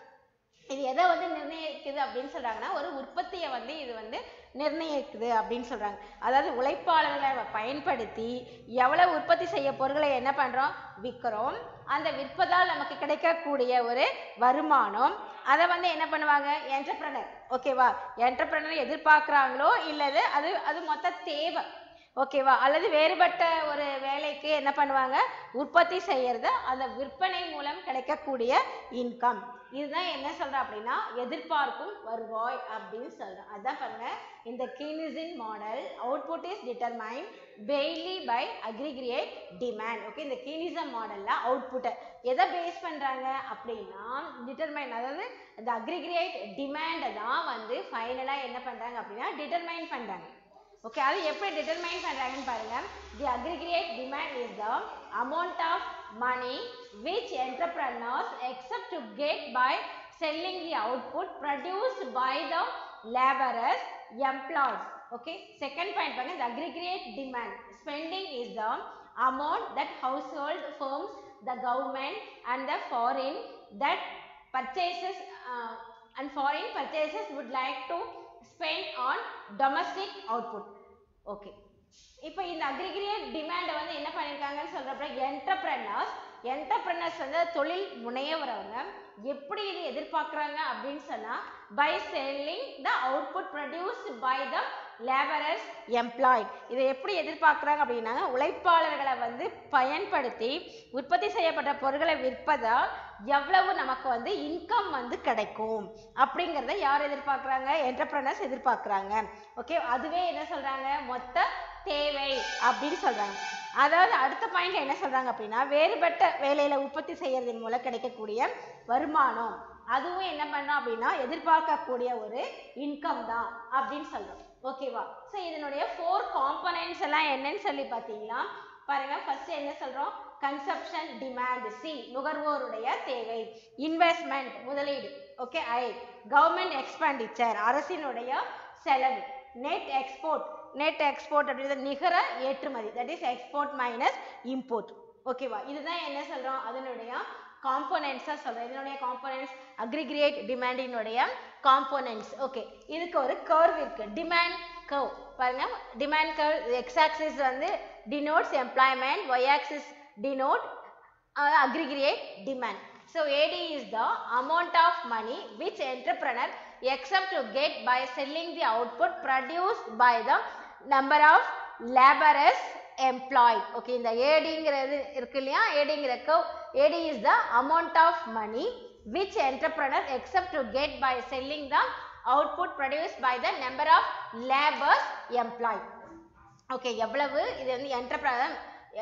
இது எதை வந்து நிர்ணயிக்குது அப்படின்னு சொல்றாங்கன்னா ஒரு உற்பத்தியை வந்து இது வந்து நிர்ணயிக்குது அப்படின்னு சொல்றாங்க அதாவது உழைப்பாளர்களை பயன்படுத்தி எவ்வளவு உற்பத்தி செய்ய பொருட்களை என்ன பண்றோம் விற்கிறோம் அந்த விற்பதால் நமக்கு கிடைக்கக்கூடிய ஒரு வருமானம் அதை வந்து என்ன பண்ணுவாங்க என்டர்பிரனர் ஓகேவா என்டர்பிரனர் எதிர்பார்க்குறாங்களோ இல்லது அது அது மொத்த தேவை ஓகேவா அல்லது வேறுபட்ட ஒரு வேலைக்கு என்ன பண்ணுவாங்க உற்பத்தி செய்யறது அந்த விற்பனை மூலம் கிடைக்கக்கூடிய இன்கம் இதுதான் என்ன சொல்றேன் அப்படின்னா எதிர்பார்க்கும் வருவாய் அப்படின்னு சொல்றேன் அதான் பாருங்க இந்த Keynesian model output is determine பெய்லி பை அக்ரிகிரியேட் டிமாண்ட் ஓகே இந்த கீனிசம் மாடல்ல அவுட்புட்டை எதை பேஸ் பண்றாங்க அப்படின்னா டிட்டர்மைன் அதாவது இந்த அக்ரிகிரியேட் டிமாண்டை தான் வந்து ஃபைனலா என்ன பண்றாங்க அப்படின்னா டிட்டர்மைன் பண்றாங்க ஓகே அது எப்படி டிட்டர்மைன் பண்றாங்கன்னு பாருங்க the aggregate demand is the amount of money which entrepreneurs accept to get by selling the output produced by the laborers employed okay second point பாருங்க the aggregate demand spending is the amount that household firms the government and the foreign that purchases uh, and foreign purchases would like to spend on domestic output okay இப்போ இந்த aggregate டிமாண்டை வந்து என்ன பண்ணியிருக்காங்கன்னு சொல்றப்ப entrepreneurs entrepreneurs வந்து தொழில் முனையவர் அவங்க எப்படி இது எதிர்பார்க்குறாங்க அப்படின்னு சொன்னா by selling the output produced by the labourers employed இதை எப்படி எதிர்பார்க்குறாங்க அப்படின்னா உழைப்பாளர்களை வந்து பயன்படுத்தி உற்பத்தி செய்யப்பட்ட பொருட்களை விற்பதால் எவ்வளவு நமக்கு வந்து இன்கம் வந்து கிடைக்கும் அப்படிங்கிறத யார் எதிர்பார்க்குறாங்க என்டர்பிரனர்ஸ் எதிர்பார்க்குறாங்க ஓகே அதுவே என்ன சொல்றாங்க மொத்த தேவை அப்படின்னு சொல்றாங்க அதாவது அடுத்த பாயிண்ட் என்ன சொல்றாங்க அப்படின்னா வேறுபட்ட வேலையில உற்பத்தி செய்யறதன் மூலம் கிடைக்கக்கூடிய வருமானம் அதுவும் என்ன பண்ணோம் அப்படின்னா எதிர்பார்க்கக்கூடிய ஒரு இன்கம் தான் அப்படின்னு சொல்றோம் ஓகேவா ஸோ இதனுடைய ஃபோர் காம்பனன்ட்ஸ் எல்லாம் என்னன்னு சொல்லி பார்த்தீங்கன்னா பாருங்க ஃபர்ஸ்ட் என்ன சொல்றோம் கன்சப்ஷன் டிமாண்ட் சி நுகர்வோருடைய தேவை இன்வெஸ்ட்மெண்ட் முதலீடு ஓகே ஐ கவர்மெண்ட் எக்ஸ்பெண்டிச்சர் அரசினுடைய செலவு நெட் எக்ஸ்போர்ட் நெட் எக்ஸ்போர்ட் அப்படின்றது நிகர ஏற்றுமதி that is export minus import ஓகேவா இதுதான் என்ன சொல்றோம் அதனுடைய காம்போனன்ட்ஸாக சொல்கிறேன் இதனுடைய காம்போனன்ட்ஸ் அக்ரிகிரேட் டிமாண்டினுடைய காம்போனன்ட்ஸ் ஓகே இதுக்கு ஒரு கர்வ் இருக்கு டிமாண்ட் கர்வ் பாருங்க டிமாண்ட் கர்வ் எக்ஸ் ஆக்சிஸ் வந்து denotes employment Y axis denote aggregate demand. So AD is the amount of money which entrepreneur accept to get by selling the output produced by the number of laborers employed. Okay, இந்த ADங்கிறது இருக்கு இல்லையா ADங்கிற curve AD is the amount of money which entrepreneur accept to get by selling the output produced by the number of laborers employed. Okay எவ்வளவு இது வந்து entrepreneur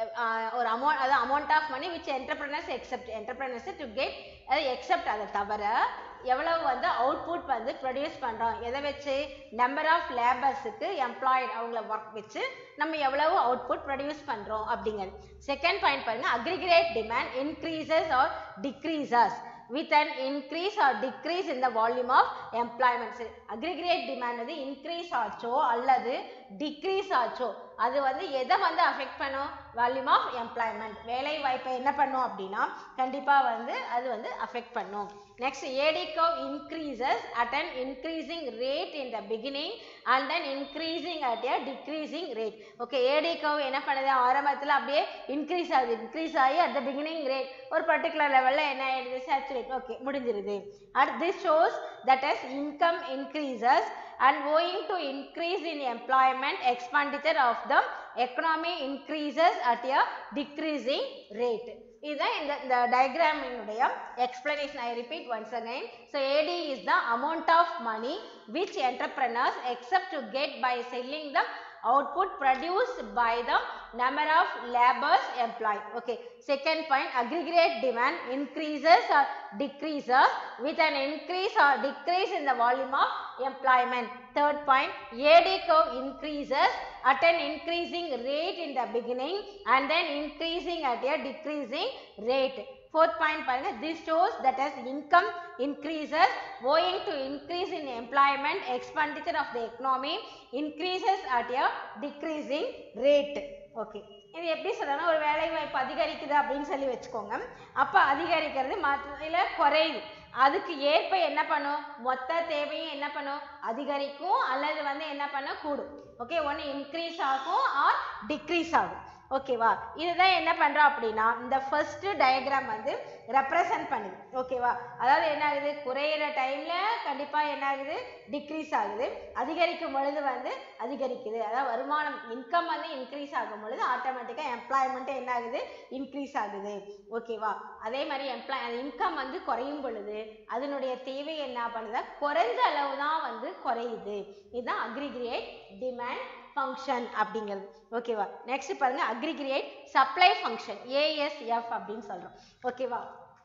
ஒரு amount அதாவது amount of money which entrepreneurs expect entrepreneurs to get அதாவது expect அதை தவிர எவ்வளவு வந்து அவுட்புட் வந்து ப்ரொடியூஸ் பண்ணுறோம் எதை வச்சு நம்பர் ஆஃப் லேபர்ஸுக்கு எம்ப்ளாய்டு அவங்கள ஒர்க் வச்சு நம்ம எவ்வளவு அவுட்புட் ப்ரொடியூஸ் பண்ணுறோம் அப்படிங்கிறது செகண்ட் பாயிண்ட் பாருங்க aggregate demand increases or decreases with an increase or decrease in the volume of employment சரி aggregate demand வந்து increase ஆச்சோ அல்லது decrease ஆச்சோ அது வந்து எதை வந்து அஃபெக்ட் பண்ணும் வால்யூம் ஆஃப் எம்ப்ளாய்மெண்ட் வேலை வாய்ப்பை என்ன பண்ணும் அப்படின்னா கண்டிப்பாக வந்து அது வந்து அஃபெக்ட் பண்ணும் next AD curve increases at an increasing rate in the beginning and then increasing at a decreasing rate okay AD curve என்ன பண்ணுது ஆரம்பத்தில் அப்படியே இன்க்ரீஸ் ஆகுது இன்க்ரீஸ் ஆகி அட் த பிகினிங் ரேட் ஒரு பர்டிகுலர் லெவலில் என்ன ஆயிடுது சேச்சுரேட் ஓகே முடிஞ்சிருது at this shows that is income increases and owing to increase in employment expenditure of the economy increases at a decreasing rate இதுதான் இந்த இந்த டயக்ராமினுடைய explanation I repeat once again so AD is the amount of money which entrepreneurs expect to get by selling the output produced by the number of laborers employed okay second point aggregate demand increases or decreases with an increase or decrease in the volume of employment third point ad curve increases at an increasing rate in the beginning and then increasing at a decreasing rate fourth point பாருங்க this shows that as income increases owing to increase in employment expenditure of the economy increases at a decreasing rate okay இது எப்படி சொல்றேன்னா ஒரு வேலை வாய்ப்பு அதிகரிக்குது அப்படின்னு சொல்லி வச்சுக்கோங்க அப்ப அதிகரிக்கிறது மற்ற குறையுது அதுக்கு ஏற்ப என்ன பண்ணும் மொத்த தேவையும் என்ன பண்ணும் அதிகரிக்கும் அல்லது வந்து என்ன பண்ண கூடும் ஓகே ஒன்று இன்க்ரீஸ் ஆகும் ஆர் டிக்ரீஸ் ஆகும் ஓகேவா இதுதான் என்ன பண்ணுறோம் அப்படின்னா இந்த ஃபர்ஸ்ட் டயக்ராம் வந்து ரெப்ரசன்ட் பண்ணுது ஓகேவா அதாவது என்ன ஆகுது குறையிற டைமில் கண்டிப்பாக என்ன ஆகுது டிக்ரீஸ் ஆகுது அதிகரிக்கும் பொழுது வந்து அதிகரிக்குது அதாவது வருமானம் இன்கம் வந்து இன்க்ரீஸ் ஆகும் பொழுது ஆட்டோமேட்டிக்காக எம்ப்ளாய்மெண்ட்டு என்ன ஆகுது இன்க்ரீஸ் ஆகுது ஓகேவா அதே மாதிரி எம்ப்ளாய் அந்த இன்கம் வந்து குறையும் பொழுது அதனுடைய தேவை என்ன பண்ணுது குறைஞ்ச அளவு தான் வந்து குறையுது இதுதான் அக்ரிகிரேட் டிமாண்ட் ஃபங்க்ஷன் அப்படிங்கிறது ஓகேவா நெக்ஸ்ட் பாருங்க அக்ரிகிரேட் சப்ளை ஃபங்க்ஷன் ஏஎஸ்எஃப் அப்படின்னு சொல்றோம் ஓகேவா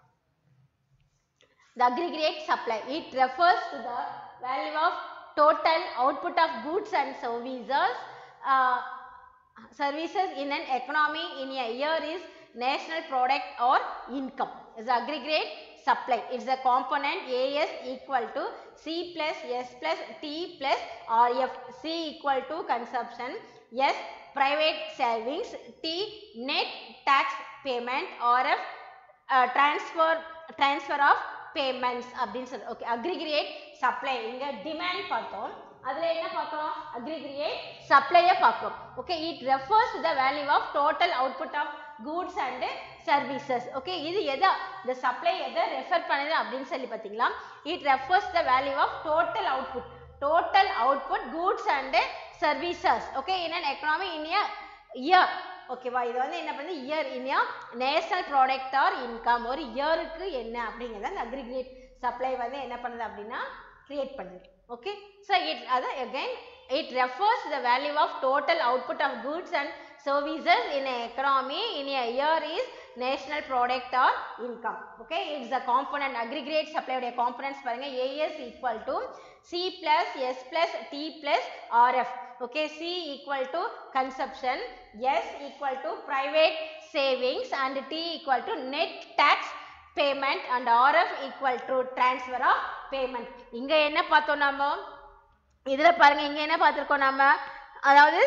the aggregate supply it refers to the value of total output of goods and services uh, services in an economy in a year is national product or income is aggregate supply it's a component as equal to c plus s plus t plus rf c equal to consumption s private savings t net tax payment rf uh, transfer transfer of payments அப்படின்னு சொல்லி okay aggregate supply இங்க demand பார்த்தோம் அதுல என்ன பார்க்கிறோம் aggregate சப்ளையை பார்க்கிறோம் okay it refers the value of total output of goods and services okay இது எதை இந்த சப்ளை எதை ரெஃபர் பண்ணுது அப்படின்னு சொல்லி பார்த்தீங்களா it refers the value of total output total output goods and services okay in an economy in a year ஓகேவா இது வந்து என்ன பண்ணுது year in national product or income ஒரு இயருக்கு என்ன அப்படிங்கிறத அந்த அக்ரிகேட் சப்ளை வந்து என்ன பண்ணுது அப்படின்னா கிரியேட் பண்ணுது ஓகே ஸோ இட் அது again it refers the value of total output of goods and services in economy in a year is national product or income okay it's the component aggregate சப்ளையுடைய components பாருங்க AS equal to C plus S plus T plus RF okay c equal to consumption s equal to private savings and t equal to net tax payment and rf equal to transfer of payment இங்க என்ன பார்த்தோம் நம்ம இதுல பாருங்க இங்க என்ன பார்த்திருக்கோம் நம்ம அதாவது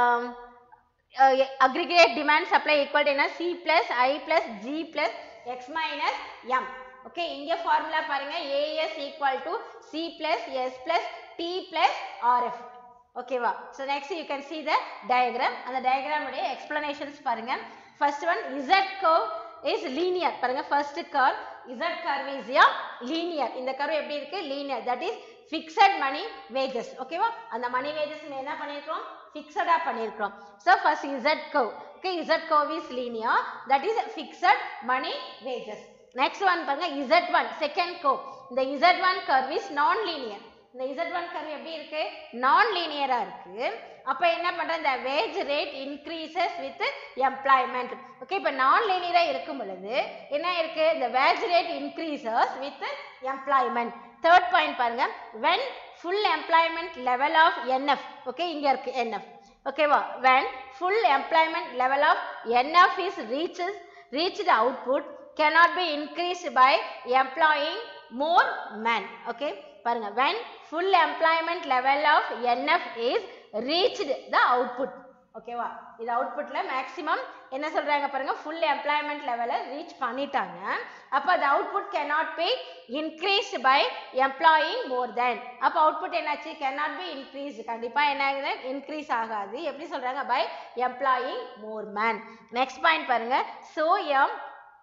aggregate demand supply equal to என்ன C plus I plus G plus X minus M okay இங்க ஃபார்முலா பாருங்க AS equal to C plus S plus T plus RF ஓகேவா so next you can see the diagram அந்த diagram உடைய explanations பாருங்க first one z curve is linear பாருங்க first curve z curve is a linear இந்த curve எப்படி இருக்கு linear that is fixed money wages ஓகேவா அந்த money wages என்ன பண்ணிருக்கோம் fixed ஆ பண்ணிருக்கோம் so first z curve okay z curve is linear that is fixed money wages next one பாருங்க z1 second curve இந்த z1 curve is non linear இந்த Z1 curve எப்படி இருக்கு நான் லீனியரா இருக்கு அப்ப என்ன பண்ற இந்த wage rate increases with employment okay இப்ப நான் லீனியரா இருக்கும் பொழுது என்ன இருக்கு இந்த wage rate increases with employment third point பாருங்க when full employment level of NF ஓகே இங்க இருக்கு NF ஓகேவா when full employment level of NF is reaches reached output cannot be increased by employing more men okay பாருங்க when full employment level of NF is reached the output ஓகேவா இது அவுட்புட்ல maximum என்ன சொல்றாங்க பாருங்க ஃபுல் எம்ப்ளாய்மெண்ட் லெவலை reach பண்ணிட்டாங்க அப்போ அந்த output cannot be increased by employing more than அப்போ அவுட்புட் என்னாச்சு cannot be increased கண்டிப்பா என்ன ஆகுது இன்க்ரீஸ் ஆகாது எப்படி சொல்றாங்க by employing more man next point பாருங்க so m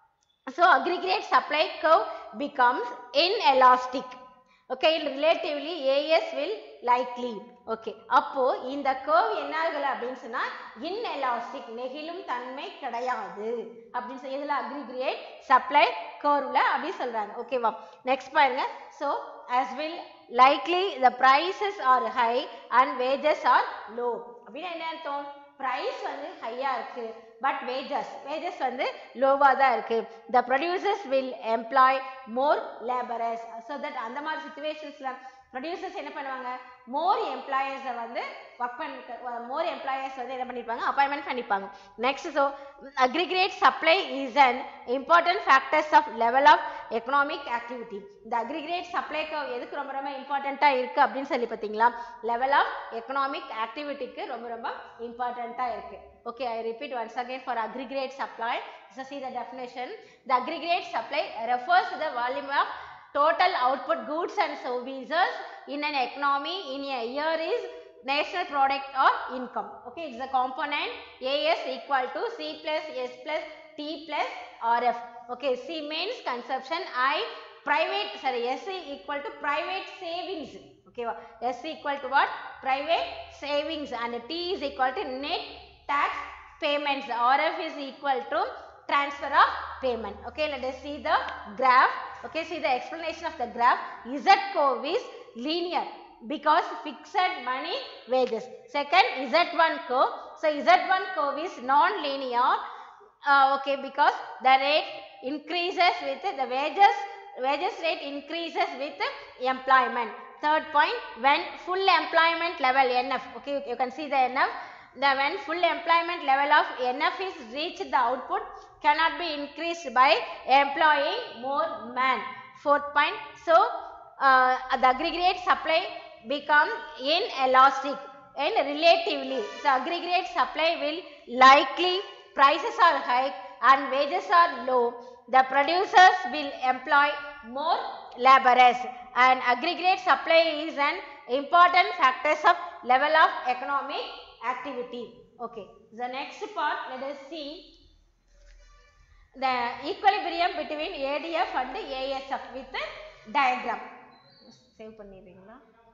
so aggregate supply curve becomes inelastic okay relatively as will likely okay அப்போ இந்த curve என்ன ஆகல அப்படின்னு சொன்னா inelastic நெகிழும் தன்மை கிடையாது அப்படின்னு சொல்லி இதுல aggregate supply curveல அப்படி சொல்றாங்க ஓகேவா நெக்ஸ்ட் பாருங்க so as will likely the prices are high and wages are low அப்படின்னா என்ன அர்த்தம் price வந்து ஹையா இருக்கு பட் wages wages வந்து லோவா தான் இருக்கு the producers will employ more laborers so that அந்த மாதிரி situationsல producers என்ன பண்ணுவாங்க more employers வந்து ஒர்க் பண்ண more employers வந்து என்ன பண்ணிருப்பாங்க appointment பண்ணிப்பாங்க next so aggregate supply is an important factors of level of economic activity இந்த aggregate supply curve எதுக்கு ரொம்ப ரொம்ப இம்பார்ட்டண்டா இருக்கு அப்படின்னு சொல்லி பார்த்தீங்களா level of economic activityக்கு ரொம்ப ரொம்ப இம்பார்ட்டண்டா இருக்கு okay i repeat once again for aggregate supply so see the definition the aggregate supply refers to the volume of total output goods and services in an economy in a year is national product or income okay it's the component as equal to c plus s plus t plus rf okay c means consumption i private sorry s equal to private savings okay s equal to what private savings and t is equal to net tax payments rf is equal to transfer of payment okay let us see the graph okay see the explanation of the graph z curve is linear because fixed money wages second z1 curve so z1 curve is non-linear uh, okay because the rate increases with the wages wages rate increases with employment third point when full employment level nf okay you, you can see the nf the when full employment level of nf is reached the output cannot be increased by employing more man fourth point so uh, the aggregate supply become inelastic and relatively so aggregate supply will likely prices are high and wages are low the producers will employ more laborers and aggregate supply is an important factors of level of economic activity okay the next part let us see the equilibrium between ADF and ASF with diagram save பண்ணிடுறீங்களா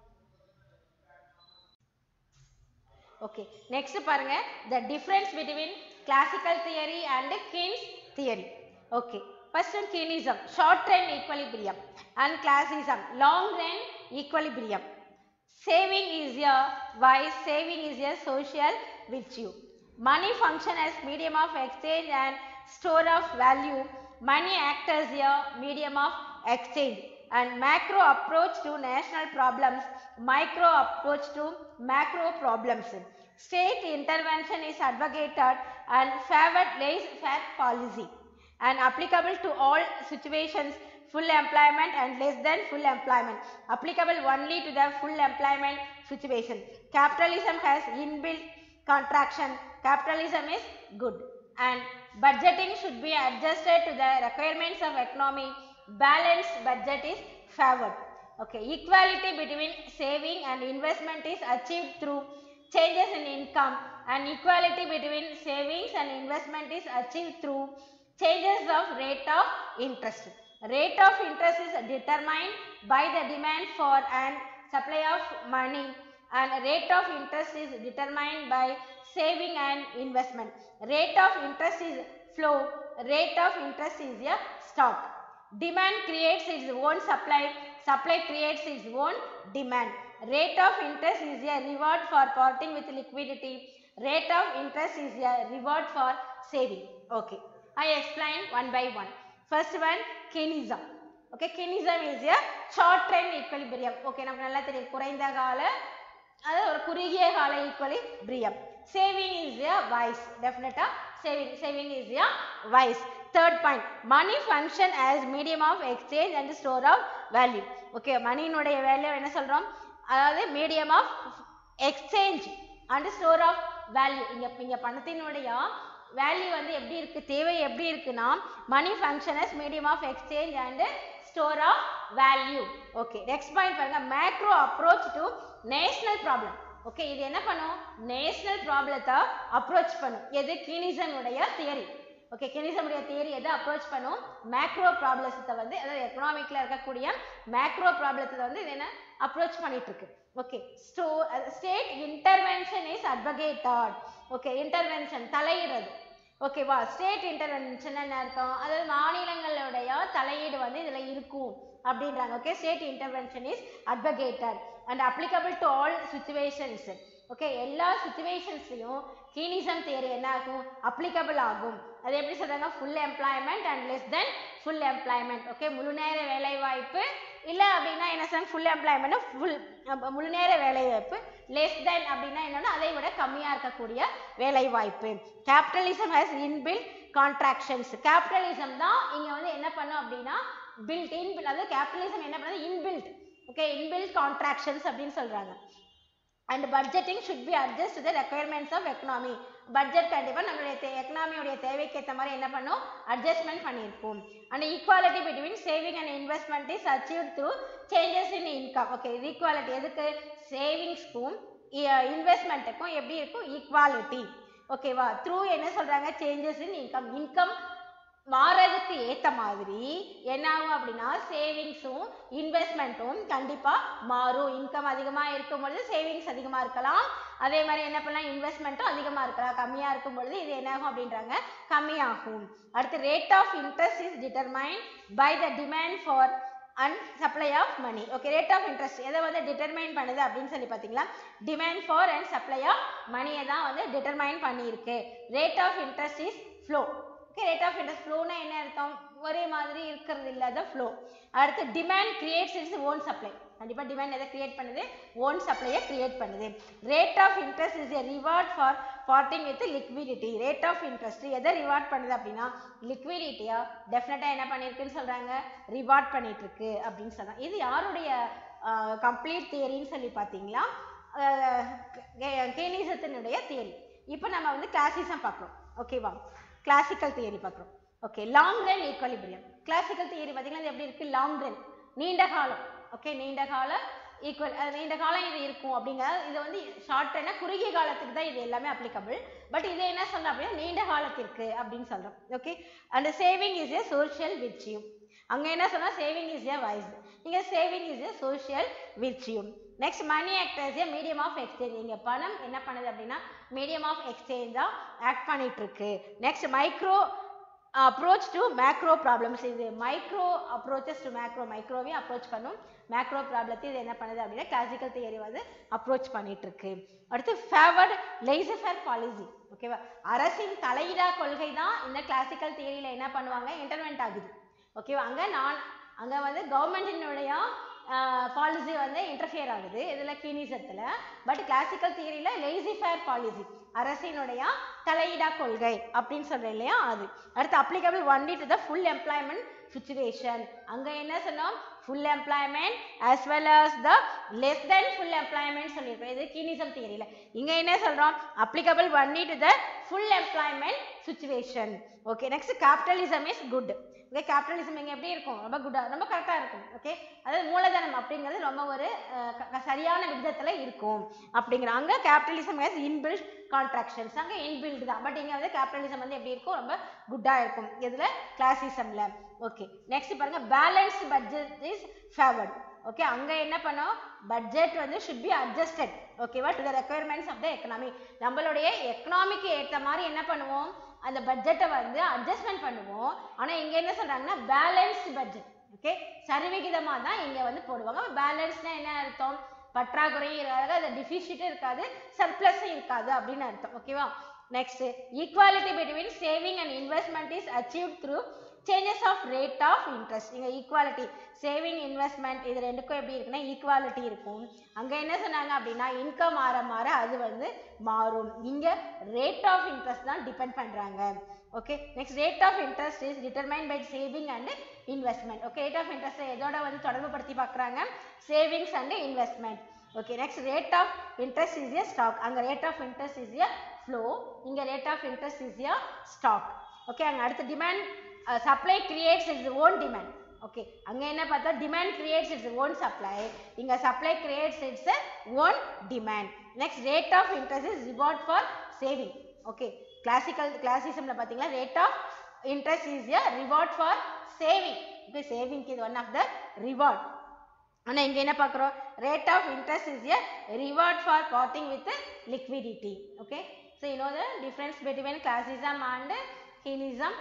ஓகே next பாருங்க the difference between classical theory and Keynes theory okay first one Keynesism short run equilibrium and classicism long run equilibrium saving is a wise saving is a social virtue money function as medium of exchange and store of value money act as a medium of exchange and macro approach to national problems micro approach to macro problems state intervention is advocated and favored laissez-faire policy and applicable to all situations full employment and less than full employment applicable only to the full employment situation capitalism has inbuilt contraction capitalism is good and budgeting should be adjusted to the requirements of economy balanced budget is favored okay equality between saving and investment is achieved through changes in income and equality between savings and investment is achieved through changes of rate of interest rate of interest is determined by the demand for and supply of money and rate of interest is determined by saving and investment rate of interest is flow rate of interest is a stock demand creates its own supply supply creates its own demand rate of interest is a reward for parting with liquidity rate of interest is a reward for saving okay i explain one by one first one Keynesism okay Keynesism is a short term equilibrium okay நமக்கு நல்லா தெரியும் குறைந்த கால அதாவது ஒரு குறுகிய கால equilibrium saving is a wise definitely saving saving is a wise third point money function as medium of exchange and store of value okay மணியினுடைய வேல்யூ என்ன சொல்றோம் அதாவது medium of exchange and store of value இங்க இங்க பணத்தினுடைய value வந்து எப்படி இருக்கு தேவை எப்படி இருக்குன்னா money function as medium of exchange and store of value okay next point பாருங்க macro approach to national problem ஓகே இது என்ன பண்ணும் நேஷனல் ப்ராப்ளத்தை அப்ரோச் பண்ணும் எது கீனிசன் உடைய தியரி ஓகே கெனிசம் உடைய தியரி எதை அப்ரோச் பண்ணும் மேக்ரோ ப்ராப்ளத்தை வந்து அதாவது எக்கனாமிக்ல இருக்கக்கூடிய மேக்ரோ ப்ராப்ளத்தை வந்து இது என்ன அப்ரோச் பண்ணிட்டு இருக்கு ஓகே ஸ்டோ state intervention is advocated okay intervention தலையிடுறது ஓகேவா ஸ்டேட் இன்டர்வென்ஷன் என்ன அர்த்தம் அதாவது மாநிலங்களுடைய தலையீடு வந்து இதுல இருக்கும் அப்படின்றாங்க okay state intervention is advocated and applicable to all situations okay எல்லா சுச்சுவேஷன்ஸ்லையும் கீனிசம் தியரி என்ன ஆகும் அப்ளிகபிள் ஆகும் அது எப்படி சொல்றாங்க full employment and less then full employment okay முழு நேர வேலை வாய்ப்பு இல்லை அப்படின்னா என்ன சொல்றாங்க ஃபுல் எம்ப்ளாய்மெண்ட் ஃபுல் முழு நேர வேலை வாய்ப்பு லெஸ் தென் அப்படின்னா என்னன்னா அதை விட கம்மியாக இருக்கக்கூடிய வேலை வாய்ப்பு capitalism has inbuilt contractions capitalism தான் இங்க வந்து என்ன பண்ணும் அப்படின்னா பில்ட் இன்பில்ட் அதாவது கேபிட்டலிசம் என்ன பண்ணுது இன்பில்ட் ஓகே இன்பில்ட் கான்ட்ராக்ஷன்ஸ் அப்படின்னு சொல்றாங்க and budgeting should be adjust the requirements of economy budget கண்டிப்பாக நம்மளுடைய தே எக்கனாமியோடைய தேவைக்கு ஏற்ற மாதிரி என்ன பண்ணும் அட்ஜஸ்ட்மெண்ட் பண்ணியிருக்கும் and equality between saving and investment is achieve through changes in income okay இது ஈக்குவாலிட்டி எதுக்கு சேவிங்ஸ்க்கும் இன்வெஸ்ட்மெண்ட்டுக்கும் எப்படி இருக்கும் ஈக்குவாலிட்டி ஓகேவா த்ரூ என்ன சொல்றாங்க சேஞ்சஸ் இன் இன்கம் இன்கம் மாறதுக்கு ஏத்த மாதிரி என்ன ஆகும் அப்படின்னா சேவிங்ஸும் இன்வெஸ்ட்மெண்ட்டும் கண்டிப்பா மாறும் இன்கம் அதிகமா இருக்கும் பொழுது சேவிங்ஸ் அதிகமா இருக்கலாம் அதே மாதிரி என்ன பண்ணலாம் இன்வெஸ்ட்மெண்ட்டும் அதிகமா இருக்கலாம் கம்மியா இருக்கும் பொழுது இது என்ன ஆகும் அப்படின்றாங்க கம்மியாகும் அடுத்து rate of interest is determine by the demand for and supply of money okay rate of interest எதை வந்து டிட்டர்மைன் பண்ணுது அப்படின்னு சொல்லி பார்த்தீங்களா demand for and supply of மணியை தான் வந்து டிட்டர்மைன் பண்ணியிருக்கு rate of interest is flow okay rate of interest ஃப்ளோனா என்ன அர்த்தம் ஒரே மாதிரி இருக்கிறது இல்லாத ஃப்ளோ அடுத்து demand creates its own supply கண்டிப்பாக டிமாண்ட் எதை கிரியேட் பண்ணுது ஓன் சப்ளையை கிரியேட் பண்ணுது rate of interest is a reward for parting with liquidity rate of interest எதை ரிவார்ட் பண்ணுது அப்படின்னா லிக்விடிட்டியா டெஃபினட்டாக என்ன பண்ணியிருக்குன்னு சொல்கிறாங்க ரிவார்ட் பண்ணிட்டு இருக்கு அப்படின்னு சொல்கிறாங்க இது யாருடைய கம்ப்ளீட் தியரின்னு சொல்லி பார்த்தீங்களா கேனிசத்தினுடைய தியரி இப்போ நம்ம வந்து கிளாசிசம் பார்க்குறோம் ஓகேவா கிளாசிக்கல் தியரி பார்க்குறோம் okay long run equilibrium classical theory பார்த்தீங்கன்னா இது எப்படி இருக்கு லாங் ரன் நீண்ட காலம் ஓகே நீண்ட கால ஈக்குவல் நீண்ட காலம் இது இருக்கும் அப்படிங்கிறது இது வந்து ஷார்ட் என்ன குறுகிய காலத்துக்கு தான் இது எல்லாமே அப்ளிகபிள் பட் இது என்ன சொல்றோம் அப்படின்னா நீண்ட காலத்திற்கு அப்படின்னு சொல்றோம் okay and saving is a social விர்ச்சியூம் அங்க என்ன சொன்னா சேவிங் இஸ் ஏ வைஸ் இங்க சேவிங் இஸ் ஏ சோஷியல் விர்ச்சியூம் next money act as a medium of exchange இங்க பணம் என்ன பண்ணுது அப்படின்னா மீடியம் ஆஃப் எக்ஸ்சேஞ்சா ஆக்ட் பண்ணிட்டு இருக்கு next micro approach to macro problems இது மைக்ரோ அப்ரோச்சஸ் டு மேக்ரோ மைக்ரோவையும் அப்ரோச் பண்ணும் மேக்ரோ ப்ராப்ளத்தையும் இது என்ன பண்ணுது அப்படின்னா கிளாசிக்கல் தியரி வந்து அப்ரோச் பண்ணிட்டு இருக்கு அடுத்து ஃபேவர்ட் லேசஃபேர் பாலிசி ஓகேவா அரசின் தலையிடா கொள்கை தான் இந்த கிளாசிக்கல் தியரியில என்ன பண்ணுவாங்க இன்டர்வென்ட் ஆகுது ஓகேவா அங்க நான் அங்க வந்து கவர்மெண்டினுடைய பாலிசி வந்து இன்டர்ஃபியர் ஆகுது இதுல கீனிசத்துல பட் கிளாசிக்கல் தியரியில லேசி ஃபேர் பாலிசி அரசினுடைய தலையிடா கொள்கை அப்படின்னு சொல்றேன் இல்லையா அது அடுத்து applicable only to the full employment situation அங்க என்ன சொன்னோம் full employment as well as the less than full employment சொல்லியிருக்கோம் இது கீனிசம் தியரியில இங்க என்ன சொல்றோம் applicable only to the full employment situation okay next capitalism is good okay capitalism இங்க எப்படி இருக்கும் ரொம்ப குட்டா ரொம்ப கரெக்டா இருக்கும் ஓகே அதாவது மூலதனம் அப்படிங்கிறது ரொம்ப ஒரு அஹ், க- க- சரியான விகிதத்துல இருக்கும் அப்படிங்கிற அங்க கேபிட்டலிசம் ஹேஸ் இன்பில்ட் கான்ட்ராக்ஷன்ஸ் அங்க இன்பில்ட் தான் பட் இங்க வந்து கேபிட்டலிசம் வந்து எப்படி இருக்கும் ரொம்ப குட்டா இருக்கும் இதுல கிளாசிசம்ல ஓகே நெக்ஸ்ட் பாருங்க balance budget is favoured okay அங்க என்ன பண்ணோம் பட்ஜெட் வந்து ஷுட் பி அட்ஜஸ்டட் ஓகேவா to the requirements of the economy நம்மளுடைய எக்கனாமிக்கு ஏற்ற மாதிரி என்ன பண்ணுவோம் அந்த பட்ஜெட்டை வந்து அட்ஜஸ்ட்மெண்ட் பண்ணுவோம் ஆனா இங்க என்ன சொல்றாங்கன்னா பேலன்ஸ்டு பட்ஜெட் ஓகே சரிவிகிதமா தான் இங்க வந்து போடுவாங்க பேலன்ஸ்னா என்ன அர்த்தம் பற்றாக்குறையும் இருக்காது அது டிஃபிஷிட்டும் இருக்காது சர்ப்ளஸும் இருக்காது அப்படின்னு அர்த்தம் ஓகேவா next equality between saving and investment is achieve through changes of rate of interest இங்க ஈக்குவாலிட்டி சேவிங் இன்வெஸ்ட்மெண்ட் இது ரெண்டுக்கும் எப்படி இருக்குன்னா ஈக்குவாலிட்டி இருக்கும் அங்க என்ன சொன்னாங்க அப்படின்னா இன்கம் மாற மாற அது வந்து மாறும் இங்க ரேட் ஆஃப் இன்ட்ரெஸ்ட் தான் டிபெண்ட் பண்றாங்க okay next rate of interest is determine by saving and investment okay rate of interest எதோட வந்து தொடர்பு படுத்தி பார்க்குறாங்க savings and investment okay next rate of interest is a stock அங்க rate of interest is a flow இங்க rate of interest is a stock okay அங்க அடுத்து demand supply creates its own demand okay அங்க என்ன பார்த்தா demand creates its own supply இங்க supply creates its own demand next rate of interest is reward for saving okay classical கிளாசிசம்ல பாத்தீங்கன்னா rate of interest is a reward for saving okay சேவிங்க்கு இது one of the reward ஆனா இங்க என்ன பார்க்குறோம் rate of interest is a reward for parting with liquidity okay so you know the difference between classicism and Keynesism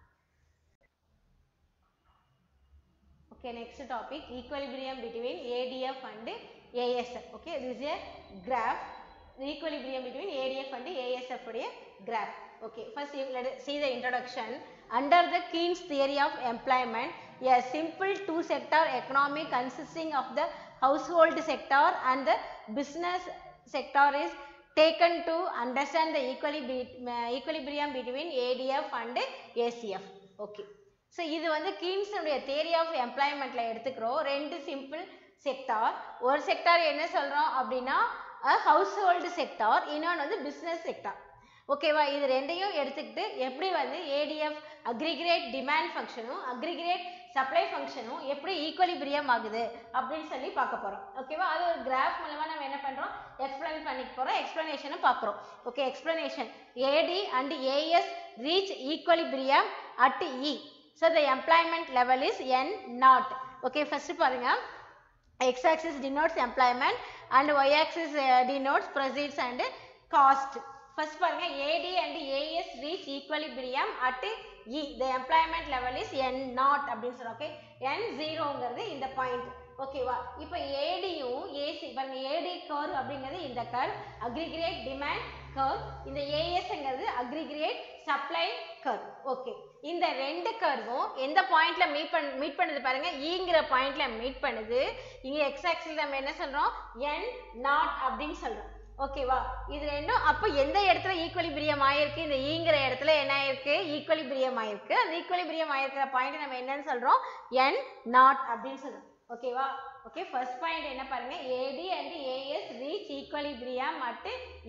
Okay, next topic equilibrium between ADF and ASF. Okay, this is a graph. The equilibrium between ADF and ASF உடைய graph. Okay, first you let us see the introduction. Under the Keynes theory of employment, a simple two-sector economy consisting of the household sector and the business sector is taken to understand the equilibri- uh, equilibrium between ADF and ACF. Okay. So இது வந்து கீன்ஸுடைய theory of எம்ப்ளாய்மெண்ட்ல எடுத்துக்கிறோம் ரெண்டு simple sector ஒரு sector என்ன சொல்றோம் அப்படின்னா house hold sector இன்னொன்று வந்து பிஸ்னஸ் செக்டார் ஓகேவா இது ரெண்டையும் எடுத்துக்கிட்டு எப்படி வந்து ஏடிஎஃப் அக்ரிகிரேட் டிமாண்ட் ஃபங்க்ஷனும் அக்ரிகிரேட் சப்ளை ஃபங்க்ஷனும் எப்படி ஈக்குவலிபிரியம் ஆகுது அப்படின்னு சொல்லி பார்க்க போறோம் ஓகேவா அது ஒரு கிராஃப் மூலமா நம்ம என்ன பண்றோம் எக்ஸ்பிளைன் பண்ணிக்க போறோம் எக்ஸ்பிளனேஷனும் பார்க்குறோம் okay explanation AD and AS reach equilibrium at E So the employment level is N naught. Okay, first பாருங்க x axis denotes employment and y axis uh, denotes proceeds and cost. First பாருங்க AD and AS reach equilibrium at E. The employment level is N naught அப்படின்னு சொல்றோம் okay N ஜீரோங்கிறது இந்த point ஓகேவா இப்போ ஏடியும் AC பாருங்க ஏடி curve அப்படிங்கிறது இந்த curve aggregate demand curve இந்த ஏஎஸ்ங்கிறது அக்ரிகிரேட் சப்ளை கர்வ் ஓகே இந்த ரெண்டு கர்வும் எந்த பாயிண்ட்ல மீட் பண்ண மீட் பண்ணுது பாருங்க ஈங்கிற பாயிண்ட்ல மீட் பண்ணுது இங்க எக்ஸ் ஆக்சில் நம்ம என்ன சொல்றோம் என் நாட் அப்படின்னு சொல்றோம் ஓகேவா இது ரெண்டும் அப்போ எந்த இடத்துல ஈக்குவலிபிரியம் ஆயிருக்கு இந்த ஈங்கிற இடத்துல என்ன ஆயிருக்கு ஈக்குவலிபிரியம் ஆயிருக்கு அந்த ஈக்குவலிபிரியம் ஆயிருக்கிற பாயிண்ட் நம்ம என்னன்னு சொல்றோம் என் நாட் அப்படின்னு சொல்றோம் ஓகேவா ஓகே ஃபர்ஸ்ட் பாயிண்ட் என்ன பாருங்க AD and AS reach equilibrium at E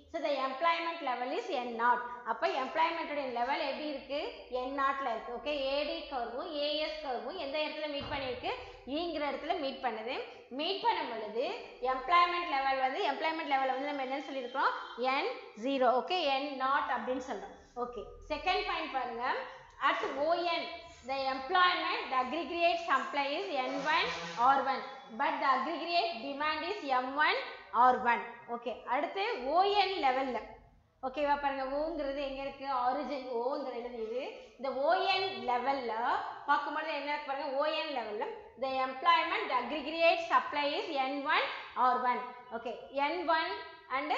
so the employment level is N not அப்போ எம்ப்ளாய்மெண்ட்டுடைய லெவல் எப்படி இருக்கு என் நாட்டில் இருக்கு ஓகே ஏடி கர்வும் ஏஎஸ் கர்வும் எந்த இடத்துல மீட் பண்ணியிருக்கு ஈங்கிற இடத்துல மீட் பண்ணுது மீட் பண்ணும் பொழுது எம்ப்ளாய்மெண்ட் லெவல் வந்து எம்ப்ளாய்மெண்ட் லெவல் வந்து நம்ம என்னன்னு சொல்லியிருக்கோம் N zero okay N not அப்படின்னு சொல்றோம் ஓகே செகண்ட் பாயிண்ட் பாருங்க at ON the employment the aggregate supply is N1 R1 but the aggregate demand is M1 R1 okay அடுத்து ON லெவல்ல ஓகேவா பாருங்க ஓங்கிறது எங்க இருக்கு ஆரிஜின் ஓங்கிறது இது இந்த ஓஎன் லெவல்ல பார்க்கும்போது என்ன இருக்கு பாருங்க ஓஎன் லெவல்ல the employment the aggregate supply is N1 R1 okay N1 and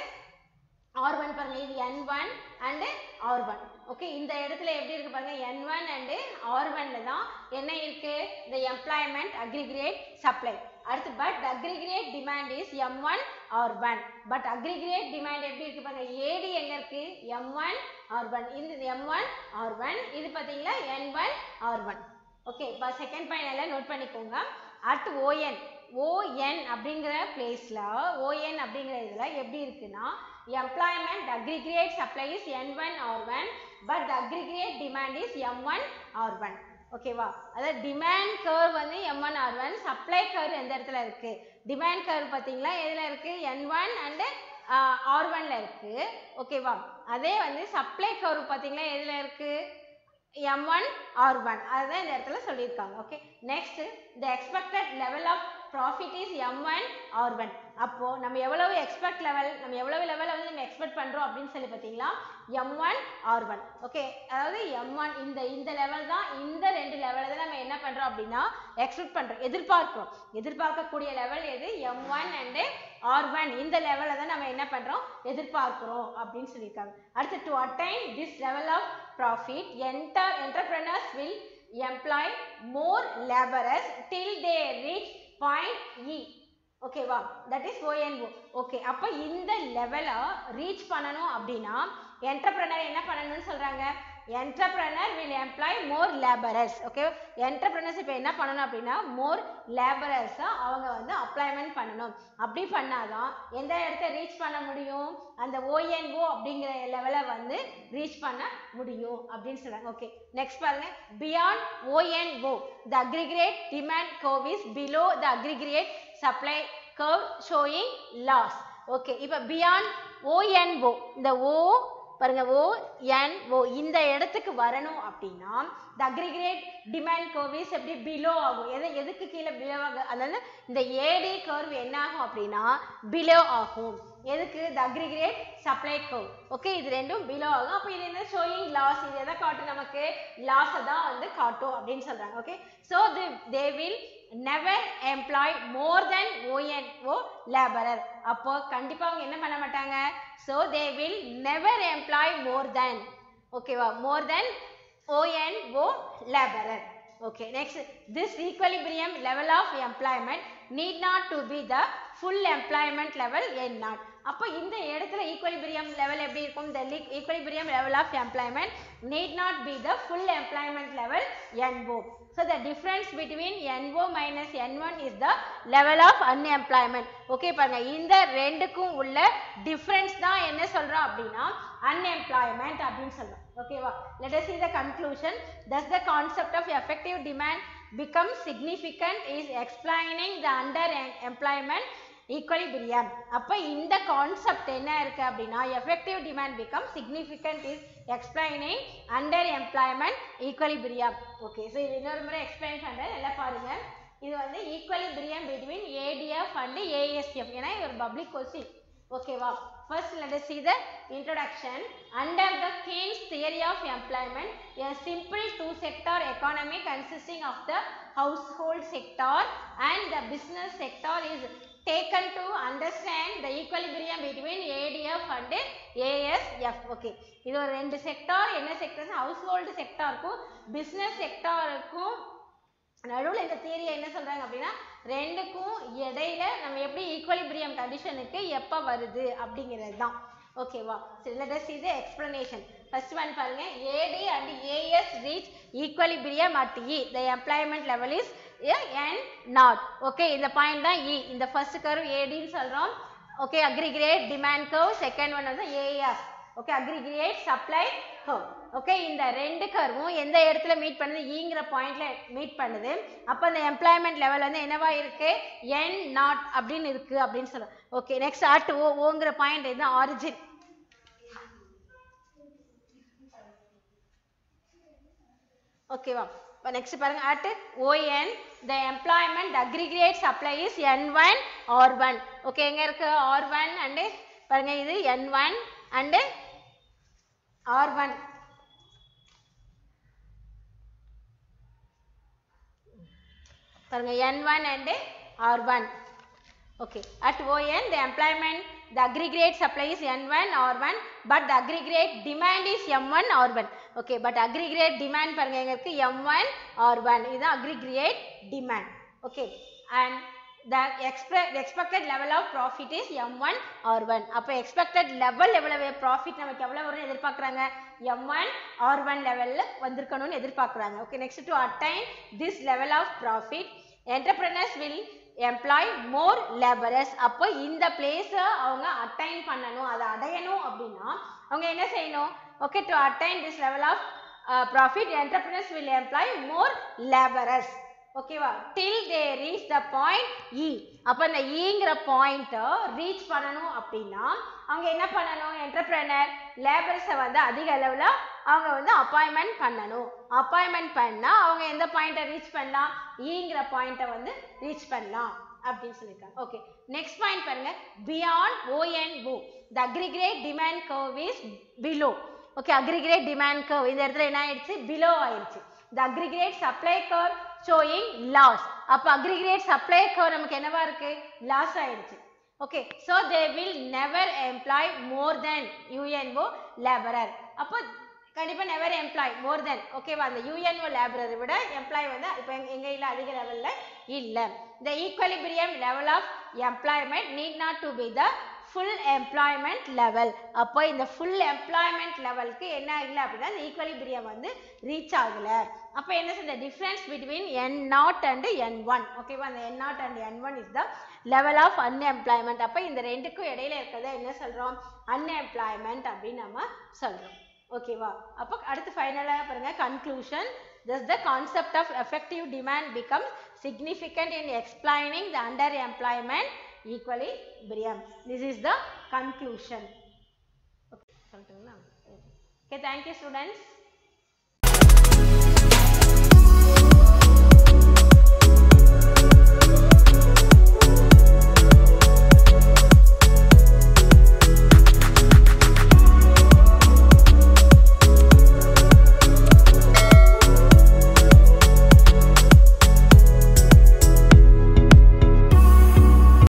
R1 பாருங்க இது N1 and R1 ஓகே இந்த இடத்துல எப்படி இருக்கு பாருங்க N1 and R1 ல தான் என்ன இருக்கு the employment aggregate supply அடுத்து but the aggregate demand is M1 R1 but aggregate demand எப்படி இருக்கு பாருங்க AD எங்க இருக்கு M1 R1 இது M1 R1 இது பாத்தீங்களா N1 R1 ஓகே இப்போ செகண்ட் பாயிண்ட் எல்லாம் நோட் பண்ணிக்கோங்க அட் ஓஎன் ஓஎன் அப்படிங்கிற பிளேஸ்ல ஓஎன் அப்படிங்கிற இதுல எப்படி இருக்குன்னா employment aggregate supply is N one R one but aggregate demand is M one R one ஓகேவா அதாவது டிமாண்ட் கர்வ் வந்து M one R one supply curve எந்த இடத்துல இருக்கு டிமாண்ட் கர்வ் பார்த்தீங்களா எதுல இருக்கு என் ஒன் அண்டு ஆர் ஒன்ல இருக்கு ஓகேவா அதே வந்து சப்ளை கர்வ் பார்த்தீங்களா எதுல இருக்கு M1 R1 அதுதான் இந்த இடத்துல சொல்லியிருக்காங்க okay next the expected level of profit is M1 R1 அப்போ நம்ம எவ்வளவு எக்ஸ்பெக்ட் லெவல் நம்ம எவ்வளவு லெவல் வந்து நம்ம எக்ஸ்பெக்ட் பண்றோம் அப்படின்னு சொல்லி பார்த்தீங்களா M1 R1 ஓகே அதாவது M1 இந்த இந்த லெவல் தான் இந்த ரெண்டு லெவலை தான் நம்ம என்ன பண்றோம் அப்படின்னா எக்ஸ்பெக்ட் பண்றோம் எதிர்பார்க்கிறோம் எதிர்பார்க்கக்கூடிய லெவல் எது M1 அண்ட் R1 இந்த லெவலை தான் நம்ம என்ன பண்றோம் எதிர்பார்க்கிறோம் அப்படின்னு சொல்லியிருக்காங்க அடுத்து to attain this level of profit enter entrepreneurs will employ more laborers till they reach point E ஓகேவா தட் இஸ் ஓஎன்ஓ ஓகே அப்போ இந்த லெவலை ரீச் பண்ணணும் அப்படின்னா என்டர்பிரனர் என்ன பண்ணணும்னு சொல்றாங்க entrepreneur will employ more labourers okay entrepreneurs இப்போ என்ன பண்ணணும் அப்படின்னா மோர் லேபரர்ஸை அவங்க வந்து அப்ளாய்மெண்ட் பண்ணணும் அப்படி பண்ணாதான் எந்த இடத்த ரீச் பண்ண முடியும் அந்த ஓஎன்ஓ அப்படிங்கிற லெவலை வந்து ரீச் பண்ண முடியும் அப்படின்னு சொல்றாங்க ஓகே நெக்ஸ்ட் பாருங்க beyond ONO the aggregate demand curve is below the aggregate supply curve showing loss okay இப்போ பியாண்ட் ஓஎன்ஓ இந்த ஓ பாருங்க ஓ என் ஓ இந்த இடத்துக்கு வரணும் அப்படின்னா த அக்ரிகிரேட் டிமாண்ட் கர்வ் எப்படி பிலோ ஆகும் எது எதுக்கு கீழே பிலோ ஆகும் அதாவது இந்த ஏடி கர்வ் என்ன ஆகும் அப்படின்னா பிலோ ஆகும் எதுக்கு the aggregate supply curve okay இது ரெண்டும் பிலோ ஆகும் அப்போ இது என்ன ஷோயிங் லாஸ் இது எதை காட்டும் நமக்கு லாஸை தான் வந்து காட்டும் அப்படின்னு சொல்றாங்க okay so the they will never employ more than ONO labourer அப்போ கண்டிப்பா அவங்க என்ன பண்ண மாட்டாங்க so they will never employ more than ஓகேவா more than ONO labourer okay next this equilibrium level of employment need not to be the full employment level N not அப்போ இந்த இடத்துல ஈக்குவலிபிரியம் லெவல் எப்படி இருக்கும் the equilibrium level of employment need not be the full employment level NO So the difference between NO minus N1 is the level of unemployment. Okay பாருங்க இந்த ரெண்டுக்கும் உள்ள difference தான் என்ன சொல்றோம் அப்படின்னா unemployment அப்படின்னு சொல்றோம் ஓகேவா let us see the conclusion thus the concept of effective demand becomes significant is explaining the under employment equilibrium அப்ப இந்த கான்செப்ட் என்ன இருக்கு அப்படின்னா effective demand becomes significant is explaining under employment equilibrium okay so இது இன்னொரு முறை explain பண்றேன் நல்லா பாருங்க இது வந்து equilibrium between ADF and ASF ஏன்னா இது ஒரு பப்ளிக் கொஸ்டின் ஓகேவா first let us see the introduction under the Keynes theory of employment a simple two sector economy consisting of the household sector and the business sector is taken to understand the equilibrium between ADF and ASF okay இது ஒரு ரெண்டு sector என்ன sectors household செக்டாருக்கும் business செக்டாருக்கும் நடுவில் இந்த தியரியை என்ன சொல்றாங்க அப்படின்னா ரெண்டுக்கும் இடையில நம்ம எப்படி ஈக்குவலிபிரியம் கண்டிஷனுக்கு எப்போ வருது அப்படிங்கிறது தான் ஓகேவா சரி let us see the explanation first one பாருங்க AD and AS reach equilibrium at E the employment level is N not okay இந்த பாயிண்ட் தான் E இந்த first curve AD ன்னு சொல்றோம் okay aggregate demand curve second one வந்து AEF okay aggregate supply curve okay இந்த ரெண்டு கர்வும் எந்த இடத்துல மீட் பண்ணுது ஈங்கிற பாயிண்ட்ல மீட் பண்ணுது அப்ப அந்த எம்ப்ளாய்மெண்ட் லெவல் வந்து என்னவா இருக்கு n நாட் அப்படின்னு இருக்கு அப்படின்னு சொல்றோம் ஓகே நெக்ஸ்ட் அட் ஓ ஓங்கிற பாயிண்ட் இது ஆரிஜின் ஓகேவா இப்போ நெக்ஸ்ட் பாருங்க at ON the employment aggregate supply is N one R one okay எங்க இருக்கு ஆர் ஒன் அண்டு பாருங்க இது N one and R one பாருங்க N one and R one Okay. At ON, the employment, the aggregate supply is N1 R1, but the aggregate demand is M1 R1. Okay. But aggregate demand பாருங்க எங்க இருக்கு M1 R1. இது aggregate demand. Okay. And the expect, the expected level of profit is M1 R1. அப்ப expected level எவ்வளவு profit நமக்கு எவ்வளவு வரும்னு எதிர்பார்க்கறாங்க M1 R1 லெவல்ல வந்திருக்கணும்னு எதிர்பார்க்கறாங்க. Okay. Next to attain this level of profit, entrepreneurs will employ more labourers அப்போ இந்த பிளேஸை அவங்க அட்டைன் பண்ணணும் அதை அடையணும் அப்படின்னா அவங்க என்ன செய்யணும் okay to attain this level of profit entrepreneurs will employ more labourers ஓகேவா till they reach the point இ அப்போ இந்த ஈங்கிற பாயிண்ட்டை ரீச் பண்ணணும் அப்படின்னா அவங்க என்ன பண்ணணும் என்டர்பிரனர் லேபர்ஸை வந்து அதிக அளவில் அவங்க வந்து அப்பாயின்மெண்ட் பண்ணணும் அப்பாயின்மெண்ட் பண்ணால் அவங்க எந்த பாயிண்ட்டை ரீச் பண்ணலாம் ஈங்கிற பாயிண்ட்டை வந்து ரீச் பண்ணலாம் அப்படின்னு சொல்லியிருக்காங்க ஓகே நெக்ஸ்ட் பாயிண்ட் பாருங்க beyond ONO the aggregate demand curve is below okay aggregate demand curve இந்த இடத்துல என்ன ஆயிடுச்சு பிலோ ஆயிடுச்சு the aggregate supply curve showing loss அப்போ அக்ரிகேட் சப்ளை கர்வ் நமக்கு என்னவா இருக்கு லாஸ் ஆயிடுச்சு okay so they will never employ more than ONO labourer அப்போ கண்டிப்பா நெவர் எம்ப்ளாய் மோர் தென் ஓகேவா அந்த யூஎன்ஓ லேபரரை விட எம்ப்ளாய் வந்து இப்போ எங்க எங்க இல்ல அதிக லெவல்ல இல்ல the equilibrium level of employment need not to be the full employment level அப்போ இந்த full employment levelக்கு என்ன இல்லை அப்படின்னா இந்த equilibrium வந்து ரீச் ஆகல அப்போ என்ன சொல்ற difference between n naught and n one ஓகேவா அந்த n naught and n one is the level of unemployment அப்போ இந்த ரெண்டுக்கும் இடையில இருக்கிறத என்ன சொல்றோம் unemployment அப்படின்னு நம்ம சொல்றோம் ஓகேவா அப்போ அடுத்து ஃபைனலாக பாருங்க conclusion thus the concept of effective demand becomes significant in explaining the underemployment equilibrium this is the conclusion okay சொல்லிட்டுங்களா okay thank you students